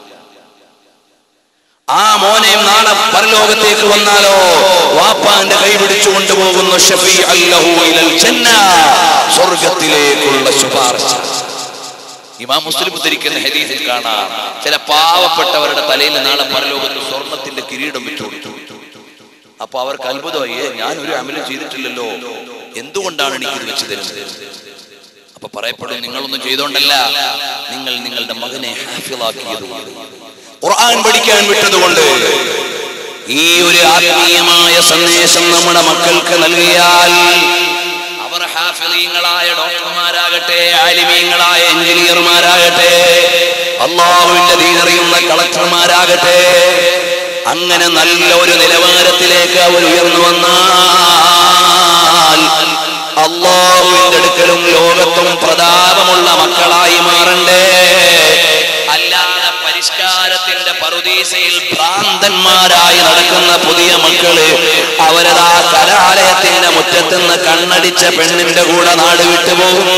ആ മോനെയും നാളെ പരലോകത്തേക്ക് വന്നാലോ വാപ്പാന്റെ കൈ പിടിച്ചു കൊണ്ടുപോകുന്നു ഷഫീഅൻ ലഹു ഇലൽ ജന്ന. സ്വർഗത്തിലേക്കുള്ള ശുപാർശ ഇമാം മുസ്ലിം ഉദ്ധരിക്കുന്ന ഹദീസിൽ കാണാം ചില പാവപ്പെട്ടവരുടെ തലയിൽ നാളെ പരലോകത്ത് സ്വർണത്തിന്റെ കിരീടം വെച്ചു കൊടുത്തു അപ്പൊ അവർക്ക് അത്ഭുതമായി "ഏ, ഞാൻ ഒരു അമലും ചെയ്തിട്ടില്ലല്ലോ എന്തുകൊണ്ടാണ് എനിക്കിത് വെച്ച് തരുന്നത് അപ്പൊ പറയപ്പെടും നിങ്ങളൊന്നും ചെയ്തോണ്ടല്ല നിങ്ങൾ നിങ്ങളുടെ മകനെ ഹാഫിളാക്കിയതുകൊണ്ട് ഖുർആൻ പഠിക്കാൻ വിട്ടതുകൊണ്ട് ഈ ഒരു ആത്മീയമായ സന്ദേശം നമ്മുടെ മക്കൾക്ക് നൽകിയാൽ അവർ ഹാഫിളീങ്ങളായ ഡോക്ടർമാരാകട്ടെ ആലിമീങ്ങളായ എഞ്ചിനീയർമാരാകട്ടെ അള്ളാഹുവിന്റെ ദീനറിയുന്ന കളക്ടർമാരാകട്ടെ അങ്ങനെ നല്ല ഒരു നിലവാരത്തിലേക്ക് അവർ ഉയർന്നു വന്നാൽ അള്ളാഹുവിന്റെ അടുക്കലും ലോകത്തും പ്രതാപമുള്ള മക്കളായി മാറണ്ടേ അല്ലാതെ പരിഷ്കാരത്തിന്റെ പറുദീസയിൽ ഭ്രാന്തന്മാരായി നടക്കുന്ന പുതിയ മക്കള് അവരതാ കലാലയത്തിന്റെ മുറ്റത്തുനിന്ന് കണ്ണടിച്ച പെണ്ണിന്റെ കൂടെ നാട് വിട്ടുപോകുന്നു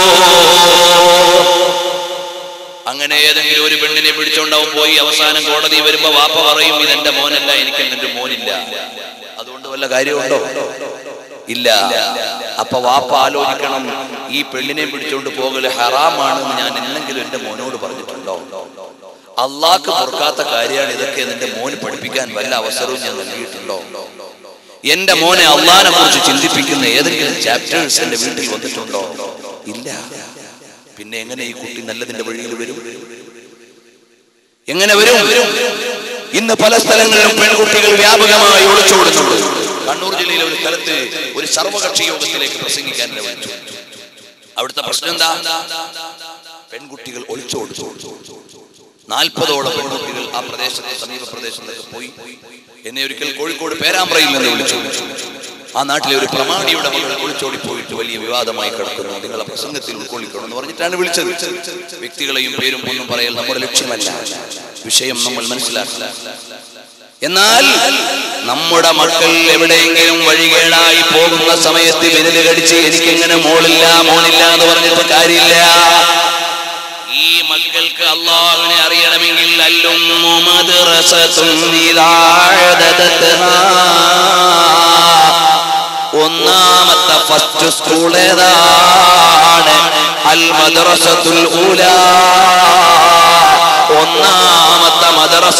അങ്ങനെ ഏതെങ്കിലും ഒരു പെണ്ണിനെ പിടിച്ചോണ്ടാവും പോയി അവസാനം കോടതി വരുമ്പോ വാപ്പ പറയും ഇതെന്റെ മോനല്ല എനിക്ക് എന്റെ മോനില്ല അതുകൊണ്ട് വല്ല കാര്യമുണ്ടോ ഇല്ല അപ്പൊ വാപ്പ ആലോചിക്കണം ഈ പെണ്ണിനെ പിടിച്ചോണ്ട് പോകല് ഹറാമാണെന്ന് ഞാൻ എന്നെങ്കിലും എന്റെ മോനോട് പറഞ്ഞിട്ടുണ്ടോ അള്ളാഹ്ക്ക് പൊറുക്കാത്ത കാര്യമാണ് ഇതൊക്കെ എന്റെ മോന് പഠിപ്പിക്കാൻ വല്ല അവസരവും ഞാൻ നൽകിയിട്ടുണ്ടോ എന്റെ മോനെ അള്ളാഹിനെ കുറിച്ച് ചിന്തിപ്പിക്കുന്ന ഏതെങ്കിലും ചാപ്റ്റേഴ്സ് എന്റെ വീട്ടിൽ വന്നിട്ടുണ്ടോ ഇല്ല പിന്നെ എങ്ങനെ ഈ കുട്ടി നല്ലതിന്റെ വഴിയിൽ വരും എങ്ങനെ വരും ഇന്ന് പല സ്ഥലങ്ങളിലും പെൺകുട്ടികൾ വ്യാപകമായി ഒളിച്ചോടുന്നുണ്ട് കണ്ണൂർ ജില്ലയിലെ ഒരു സ്ഥലത്ത് ഒരു സർവകക്ഷി യോഗത്തിലേക്ക് പ്രസംഗിക്കാൻ എന്നെ വിളിച്ചു അവിടുത്തെ പ്രശ്നം എന്താ പെൺകുട്ടികൾ ഒളിച്ചോടുന്നു നാൽപ്പതോളം പെൺകുട്ടികൾ ആ പ്രദേശത്ത് സമീപ പ്രദേശത്തൊക്കെ പോയി എന്നെ ഒരിക്കൽ കോഴിക്കോട് പേരാമ്പ്രയിൽ നിന്ന് വിളിച്ചു ആ നാട്ടിലെ ഒരു പ്രമാണിയുടെ മകൾ ഒളിച്ചോടി പോയിട്ട് വലിയ വിവാദമായി കിടക്കുന്നു നിങ്ങളെ പ്രസംഗത്തിൽ ഉൾക്കൊള്ളിക്കണം എന്ന് പറഞ്ഞിട്ടാണ് വിളിച്ചത് വ്യക്തികളെയും പേരും ഒന്നും പറയൽ നമ്മുടെ ലക്ഷ്യമല്ല വിഷയം നമ്മൾ മനസ്സിലാക്കുക എന്നാൽ നമ്മുടെ മക്കൾ എവിടെയെങ്കിലും വഴികേടായി പോകുന്ന സമയത്ത് വിരല് കടിച്ച് എനിക്കിങ്ങനെ മോളില്ല മോളില്ല എന്ന് പറഞ്ഞിട്ട് കാര്യമില്ല ഈ ഈ മക്കൾക്ക് അള്ളാഹുവിനെ അറിയണമെങ്കിൽ അല്ലും മദ്റസത്തുൻ ഇദാഅദതത്ഹാ. ഒന്നാമത്തെ ഫസ്റ്റ് സ്കൂൾ ഏതാണ് അൽ മദ്റസത്തുൽ ഊലാ ഒന്നാമത്തെ മദ്റസ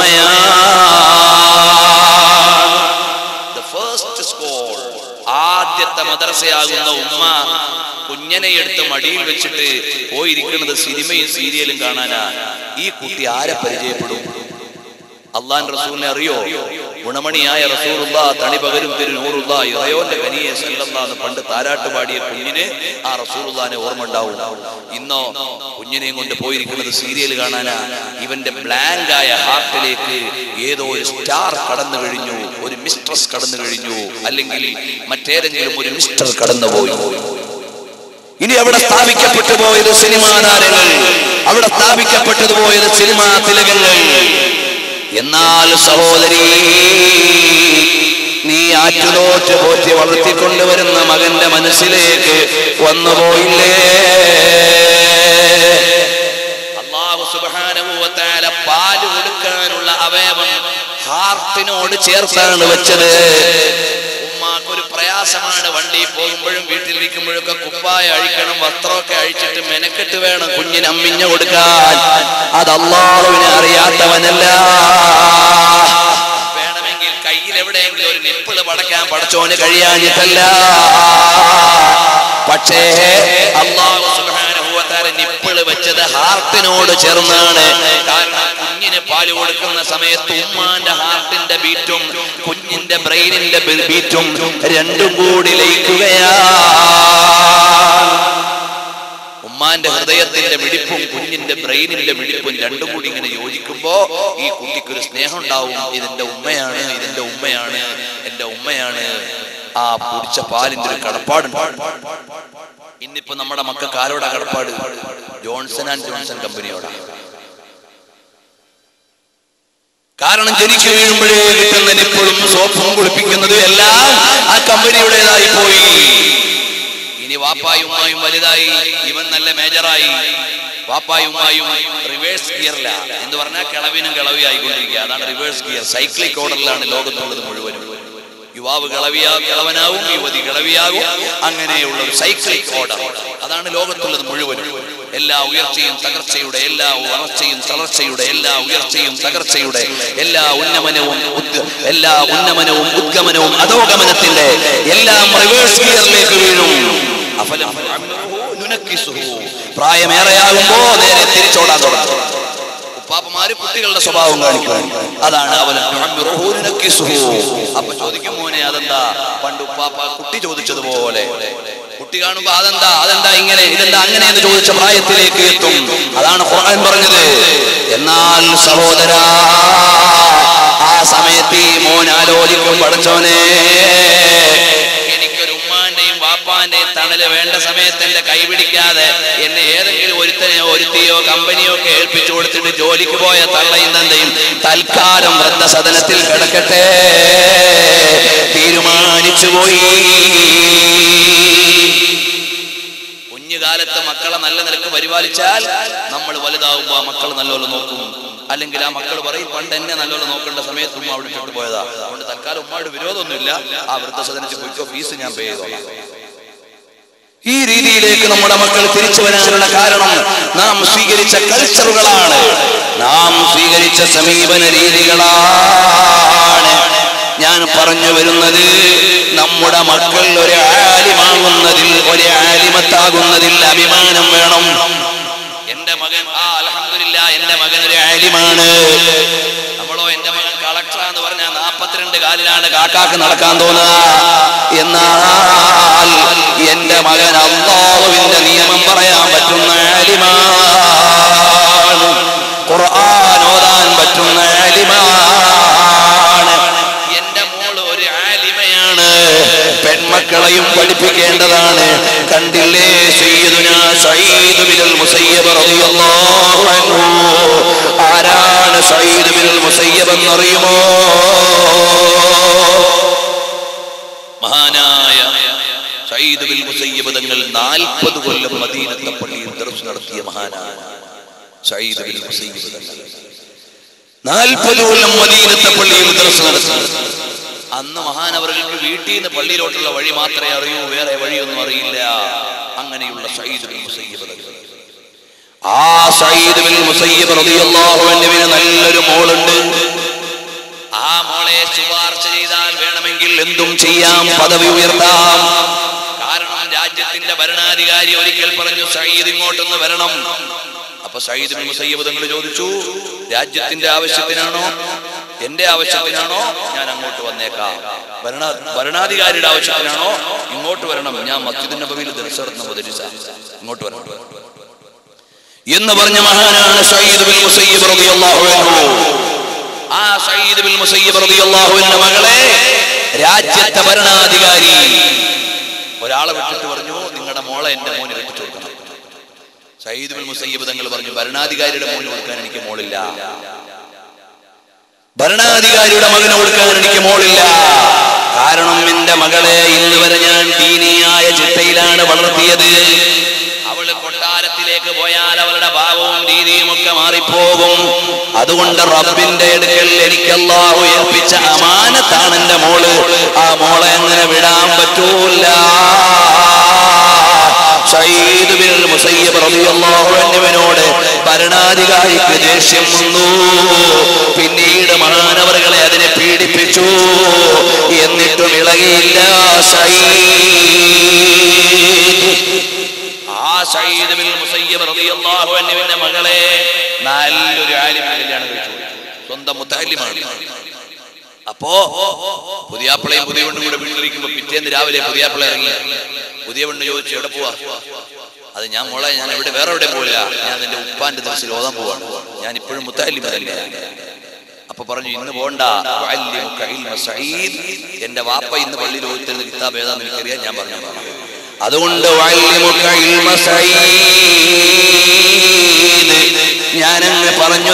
ഉമ്മയാണ് The first school. ആദ്യത്തെ മദ്രസയാകുന്ന ഉമ്മ കുഞ്ഞനെ എടുത്ത് മടിയിൽ വെച്ചിട്ട് പോയിരിക്കുന്നത് സിനിമയും സീരിയലും കാണാനാ ഈ കുട്ടി ആരെ പരിചയപ്പെടും അള്ളാൻ റസൂലിനെ അറിയോ ഗുണമണിയായ റസൂറുള്ള തണി പകരും തിരു നൂറുള്ള ഇറയോന്റെ കനിയെ സല്ലല്ലാന്ന് പണ്ട് താരാട്ട് പാടിയ കുഞ്ഞിന് ആ റസൂറുല്ലാനെ ഓർമ്മ ഉണ്ടാവും ഇന്നോ കുഞ്ഞിനെയും കൊണ്ട് പോയിരിക്കുന്നത് സീരിയൽ കാണാനാ ഇവന്റെ ബ്ലാങ്ക് ആയ ഹാർട്ടിലേക്ക് ഏതോ ഒരു സ്റ്റാർ കടന്നു കഴിഞ്ഞു ഒരു മിസ്ട്രസ് കടന്നു കഴിഞ്ഞു അല്ലെങ്കിൽ മറ്റേതെങ്കിലും ഒരു മിസ്റ്റർ കടന്നുപോയി ഇനി അവിടെ സ്ഥാപിക്കപ്പെട്ടു പോയത് സിനിമാ താരങ്ങൾ അവിടെ സ്ഥാപിക്കപ്പെട്ടു പോയത് സിനിമാ തിലകങ്ങൾ എന്നാൽ സഹോദരി നീ ആറ്റുനോറ്റ് പോറ്റി വളർത്തിക്കൊണ്ടുവരുന്ന മകന്റെ മനസ്സിലേക്ക് വന്നുപോയില്ലേ അള്ളാഹു സുബ്ഹാനഹു വ തആല പാല് കൊടുക്കാനുള്ള അവയവം ഹാർട്ടിനോട് ചേർത്താണ് വെച്ചത് ഉമ്മാക്ക് ഒരു പ്രയാസമാണ് വണ്ടിയിൽ പോകുമ്പോഴും വീട്ടിലിരിക്കുമ്പോഴും ഒക്കെ കുപ്പായ അഴിക്കണം വസ്ത്രമൊക്കെ അഴിച്ചിട്ട് മെനക്കെട്ട് വേണം കുഞ്ഞിന് അമ്മിഞ്ഞ കൊടുക്കാൻ അത് അള്ളാഹുവിനെ അറിയാത്തവനല്ല വേണമെങ്കിൽ കയ്യിൽ എവിടെയെങ്കിലും ഒരു നിപ്പിള് പടക്കാൻ പടച്ചോന് കഴിയാഞ്ഞിട്ടല്ല പക്ഷേ അള്ളാഹു സുബ്ഹാനഹു വ തആല നിപ്പിള് വെച്ചത് ഹാർട്ടിനോട് ചേർന്നാണ് കാരണം കുഞ്ഞിന് പാല് കൊടുക്കുന്ന സമയത്ത് ഉമ്മാന്റെ ഹാർട്ടിന്റെ ബീറ്റും കുഞ്ഞിന്റെ ബ്രെയിനിന്റെ ബീറ്റും രണ്ടും കൂടി ലയിക്കുകയാണ് ഉമ്മാന്റെ ഹൃദയത്തിന്റെ മിടിപ്പും കുഞ്ഞിന്റെ ബ്രെയിനിന്റെ മിടിപ്പും രണ്ടും കൂടി ഇങ്ങനെ യോജിക്കുമ്പോ ഈ കുട്ടിക്ക് ഒരു സ്നേഹം ഉണ്ടാവും ഇതിന്റെ ഉമ്മയാണ് ഇതിന്റെ ഉമ്മയാണ് എന്റെ ഉമ്മയാണ് ആ കുടിച്ച പാലിന്റെ ഒരു കടപ്പാടുണ്ട് ഇന്നിപ്പോ നമ്മുടെ മക്കൾക്ക് ആരോടാ കടപ്പാട് ജോൺസൺ ആൻഡ് ജോൺസൺ കമ്പനിയോടാണ് കാരണം ജനിച്ചു വീഴുമ്പോഴേ കിട്ടുന്ന നിപ്പളും സോപ്പും കുളിപ്പിക്കുന്നതും എല്ലാം ആ കമ്പനിയുടേതായി പോയി ഇനി വാപ്പായും ഉമ്മായും വലുതായി ഇവൻ നല്ല മേജറായി വാപ്പായും ഉമ്മായും റിവേഴ്സ് ഗിയറില എന്ന് പറഞ്ഞാൽ കിളവിനും കിളവി ആയിക്കൊണ്ടിരിക്കുക അതാണ് റിവേഴ്സ് ഗിയർ സൈക്ലിക് ഓർഡറിലാണ് ലോകത്തുള്ളത് മുഴുവനും യുവാവ് കിളവിയാ കിളവനാവും യുവതി കിളവിയാകും അങ്ങനെയുള്ള ഒരു സൈക്ലിക് ഓർഡർ അതാണ് ലോകത്തുള്ളത് മുഴുവനും എല്ലാ ഉയർച്ചയും തകർച്ചയുടെ എല്ലാ വളർച്ചയും തളർച്ചയുടെ എല്ലാ ഉയർച്ചയും തകർച്ചയുടെ എല്ലാ ഉന്നമനവും ഉദ്ഗ- എല്ലാ ഉന്നമനവും ഉദ്ഗമനവും അധോഗമനത്തിന്റെ എല്ലാം റിവേഴ്സ് ഗിയറിലേക്ക് വീഴും അഫലം നുനക്കിസുഹു. പ്രായമേറെയാകുമ്പോ നേരെ തിരിച്ചോടാൻ തുടങ്ങും ഉപ്പാപ്പമാര് കുട്ടികളുടെ സ്വഭാവം കാണിക്കും അതാണ് അവൻ അപ്പൊ ചോദിക്കും മോനെ അതെന്താ പണ്ട് ഉപ്പാപ്പ കുട്ടി ചോദിച്ചതുപോലെ കുട്ടി കാണുമ്പോ അതെന്താ അതെന്താ ഇങ്ങനെ ഇതെന്താ അങ്ങനെ എന്ന് ചോദിച്ച പ്രായത്തിലേക്ക് എത്തും അതാണ് ഖുർആൻ പറഞ്ഞത് എന്നാൽ സഹോദര ആ സമയത്ത് ഈ മോൻ ആലോചിക്കും പഠിച്ചോനെ എനിക്കൊരു ഉമ്മാന്റെയും വാപ്പാന്റെയും തണല് വേണ്ട സമയത്ത് എന്റെ കൈ പിടിക്കാതെ എന്നെ ഏതെങ്കിലും ഒരുത്തനെയോ ഒരുത്തിയോ കമ്പനിയോ ഒക്കെ ഏൽപ്പിച്ചു കൊടുത്തിട്ട് ജോലിക്ക് പോയ തള്ളയും തന്തയും തൽക്കാലം വൃദ്ധസദനത്തിൽ കിടക്കട്ടെ തീരുമാനിച്ചു പോയി കുഞ്ഞുകാലത്ത് മക്കളെ നല്ല നിലക്ക് പരിപാലിച്ചാൽ നമ്മൾ വലുതാവുമ്പോ ആ മക്കൾ നല്ലോണം നോക്കും അല്ലെങ്കിൽ ആ മക്കൾ പറയും പണ്ട് എന്നെ നല്ലോണം നോക്കേണ്ട സമയത്ത് ഉമ്മ അവിടെ ഇട്ടിട്ട് പോയതാ അതുകൊണ്ട് തൽക്കാലം ഉമ്മയുടെ വിരോധമൊന്നുമില്ല ആ വൃദ്ധസദനത്തിൽ പോയിക്കോ ഫീസ് ഞാൻ പേ ചെയ്തോളാം ഈ രീതിയിലേക്ക് നമ്മുടെ മക്കൾ തിരിച്ചു വരാനുള്ള കാരണം നാം സ്വീകരിച്ച കൾച്ചറുകളാണ് നാം സ്വീകരിച്ച സമീപന രീതികളാണ് ഞാൻ പറഞ്ഞു വരുന്നത് നമ്മുടെ മക്കൾ ഒരു ആലിമാകുന്നതിൽ ഒരു ആലിമത്താകുന്നതിൽ അഭിമാനം വേണം എന്റെ മകൻ ആ അലഹമില്ല എന്റെ മകൻ ഒരു ആലിമാണ് നമ്മളോ എന്റെ മകൻ കളക്ടർ എന്ന് പറഞ്ഞാൽ നാപ്പത്തിരണ്ട് കാലിലാണ് കാക്കാക്ക് നടക്കാൻ തോന്നുക എന്നാൽ എന്റെ മകൻ അള്ളാഹുവിന്റെ നിയമം പറയാൻ പറ്റുന്ന ആലിമാണ് ഖുർആൻ ഓതാൻ പറ്റുന്ന ആലിമാണ് എന്റെ മോള് ഒരു ആലിമയാണ് പെൺമക്കളെയും പഠിപ്പിക്കേണ്ടതാണ് കണ്ടില്ലേ സയ്യിദുനാ സഈദ് ബിനുൽ മുസയ്യബ് റളിയല്ലാഹു അൻഹു ആരാണ് സഈദ് ബിനുൽ മുസയ്യബ് എന്നറിയുമോ മഹാനായ സയ്യിദ് ബിൻ മുസയ്യബ് തങ്ങൾ നാൽപ്പത് കൊല്ലം മദീനത്തെ പള്ളിയിൽ ദർസ് നടത്തിയ മഹാനാണ് സയ്യിദ് ബിൻ മുസയ്യിബ് തങ്ങൾ നാൽപ്പത് കൊല്ലം മദീനത്തെ പള്ളിയിൽ ദർശ നടത്തി അന്ന് മഹാനവർക്ക് വീട്ടിൽ നിന്ന് പള്ളിയിലോട്ടുള്ള വഴി മാത്രമേ അറിയൂ വേറെ വഴിയൊന്നും അറിയില്ല അങ്ങനെയുള്ള സയ്യിദ് ബിൻ മുസയ്യിബ് തങ്ങൾ ആ സയ്യിദ് ബിൻ മുസയ്യിബ് റളിയല്ലാഹു അൻഹുവിന് നല്ലൊരു മോളുണ്ട് ആ മോളെ ശുപാർശ ചെയ്താൽ വേണമെങ്കിൽ എന്തും ചെയ്യാം പദവി ഉയർത്താം കാരണം രാജ്യത്തിന്റെ ഭരണാധികാരി ഒരിക്കൽ പറഞ്ഞു സയ്യിദ് ഇങ്ങോട്ടൊന്ന് വരണം അപ്പൊ സയ്യിദ് ബിൻ മുസയ്യിബ് തങ്ങൾ ചോദിച്ചു രാജ്യത്തിന്റെ ആവശ്യത്തിനാണോ എന്റെ ആവശ്യത്തിനാണോ ഞാൻ അങ്ങോട്ട് വന്നേക്കാം ഭരണ ഭരണാധികാരിയുടെ ആവശ്യത്തിനാണോ ഇങ്ങോട്ട് വരണം ഞാൻ മസ്ജിദ് നബവിയിൽ ദർശനം മുതലിച്ച ഇങ്ങോട്ട് വരണം എന്ന് പറഞ്ഞ മഹാനാണ് സയ്യിദ് ബിൻ മുസയ്യിബ് റളിയല്ലാഹു അൻഹു ആ സയ്യിദ് ബിൻ മുസയ്യിബ് റളിയല്ലാഹു അൻഹു മകളെ രാജ്യത്തെ ഭരണാധികാരി ഒരാളെ വിട്ടിട്ട് പറഞ്ഞു നിങ്ങളുടെ മോളെ എന്റെ മോന് കെട്ടിച്ചു കൊടുക്കണം സയ്യിദ് ബിൻ മുസയ്യിബ് തങ്ങൾ പറഞ്ഞു ഭരണാധികാരിയുടെ മോന് കൊടുക്കാൻ എനിക്ക് മോളില്ല ഭരണാധികാരിയുടെ മകന് കൊടുക്കാൻ എനിക്ക് മോളില്ല കാരണം എന്റെ മകളെ ഇന്ന് വരെ ഞാൻ ദീനിയായ ചിട്ടയിലാണ് വളർത്തിയത് അവള് കൊട്ടാരത്തിലേക്ക് പോയാൽ അവളുടെ ഭാവവും രീതിയും ഒക്കെ മാറിപ്പോകും അതുകൊണ്ട് റബ്ബിന്റെ അടുക്കൽ എനിക്ക് അല്ലാഹു ഏൽപ്പിച്ച അമാനത്താണ് എന്റെ മോള് ആ മോളെ അങ്ങനെ വിടാൻ പറ്റൂല സയ്യിദ് ബിൻ മുസയ്യിബ് റളിയല്ലാഹു അൻഹുവിനോട് ഭരണാധികാരിക്ക് ദേഷ്യം വന്നു പിന്നീട് മഹാനവറുകളെ അതിനെ പീഡിപ്പിച്ചു എന്നിട്ടും ഇളകിയില്ല സയ്യിദ് ആ സയ്യിദ് ബിൻ മുസയ്യിബ് റളിയല്ലാഹു അൻഹുവിന്റെ മകളെ നല്ലൊരു ആലിമിനെ കല്യാണം കഴിച്ചു സ്വന്തം മുത്തല്ലിമാണ് അപ്പോ പുതിയാപ്പിളയും പുതിയ പെണ്ണും കൂടെ വീട്ടിലിരിക്കുമ്പോ പിറ്റേന്ന് രാവിലെ പുതിയാപ്പിള ഇറങ്ങി പുതിയ പെണ്ണ് ചോദിച്ചു എവിടെ പോവാ അത് ഞാൻ മോളെ ഞാൻ എവിടെ വേറെ എവിടെ പോവില്ല ഞാൻ എന്റെ ഉപ്പാന്റെ ദിവസം ഓതാൻ പോവാണ് ഞാൻ ഇപ്പോഴും മുത്തല്ലിമ തന്നെയാണ് അപ്പൊ പറഞ്ഞു ഇന്ന് പോണ്ട വഅല്ലിമുക ഇൽമ സഈദ്. എന്റെ വാപ്പ ഇന്ന് പള്ളിയിൽ ഓതിത്തരുന്ന കിതാബ് ഏതാന്ന് എനിക്കറിയാം ഞാൻ പറഞ്ഞു തരാം. അതുകൊണ്ട് വഅല്ലിമുക ഇൽമ സഈദ്. ഞാനങ്ങ് പറഞ്ഞു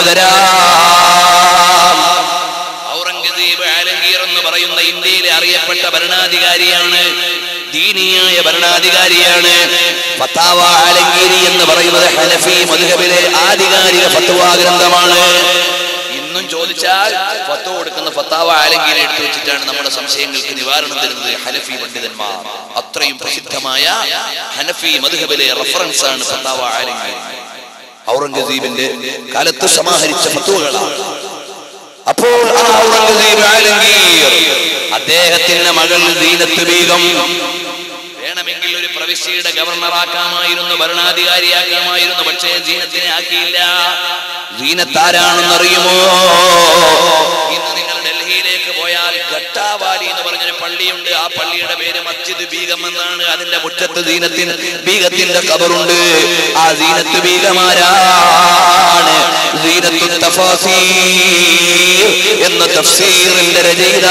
തരാം ഔറംഗസീബ് ആലങ്കീർ എന്ന് പറയുന്ന ഇന്ത്യയിലെ അറിയപ്പെട്ട ഭരണാധികാരിയാണ് ദീനിയായ ഭരണാധികാരിയാണ് ഫത്താവ ആലങ്കീരി എന്ന് പറയുന്നത് ഹനഫി മധുഹബിലെ ആധികാരിക ഫത്വാ ഗ്രന്ഥമാണ് ഇന്നും ചോദിച്ചാൽ ഫത്വ കൊടുക്കുന്ന ഫത്താവ ആലങ്കീരി എടുത്തു വെച്ചിട്ടാണ് നമ്മുടെ സംശയങ്ങൾക്ക് നിവാരണം തരുന്നത് ഹനഫി പണ്ഡിതന്മാർ അത്രയും പ്രസിദ്ധമായ ഹനഫി മധുഹബിലെ റഫറൻസ് ആണ് ഫത്താവ ആലങ്കീരി ഔറംഗസീബിന്റെ കാലത്ത് സമാഹരിച്ച ഫത്വകളാണ് അപ്പോൾ ആ ഔറംഗസീബ് ആലംഗീർ അദ്ദേഹത്തിന്റെ മകൾ ദീനത്ത് ബീഗം വേണമെങ്കിൽ ഒരു പ്രവിശ്യയുടെ ഗവർണറാക്കാമായിരുന്നു ഭരണാധികാരിയാക്കാമായിരുന്നു പക്ഷേ ജീനത്തിനെ ആക്കിയില്ല ജീനത്താരാണെന്നറിയുമോ ഇന്ന് നിങ്ങൾ ഡൽഹിയിലേക്ക് പോയാൽ ഘട്ടാവാലി എന്ന് പറഞ്ഞൊരു പള്ളിയുണ്ട് ആ പള്ളിയുടെ പേര് മസ്ജിദ് ബീഗം എന്നാണ് അതിന്റെ മുറ്റത്ത് ദീനത്തിന് ബീഗത്തിന്റെ കബറുണ്ട് ആ ദീനത്ത് ബീഗമാരാണ് ദീനത്തു തഫാസീർ എന്ന തഫ്സീറിന്റെ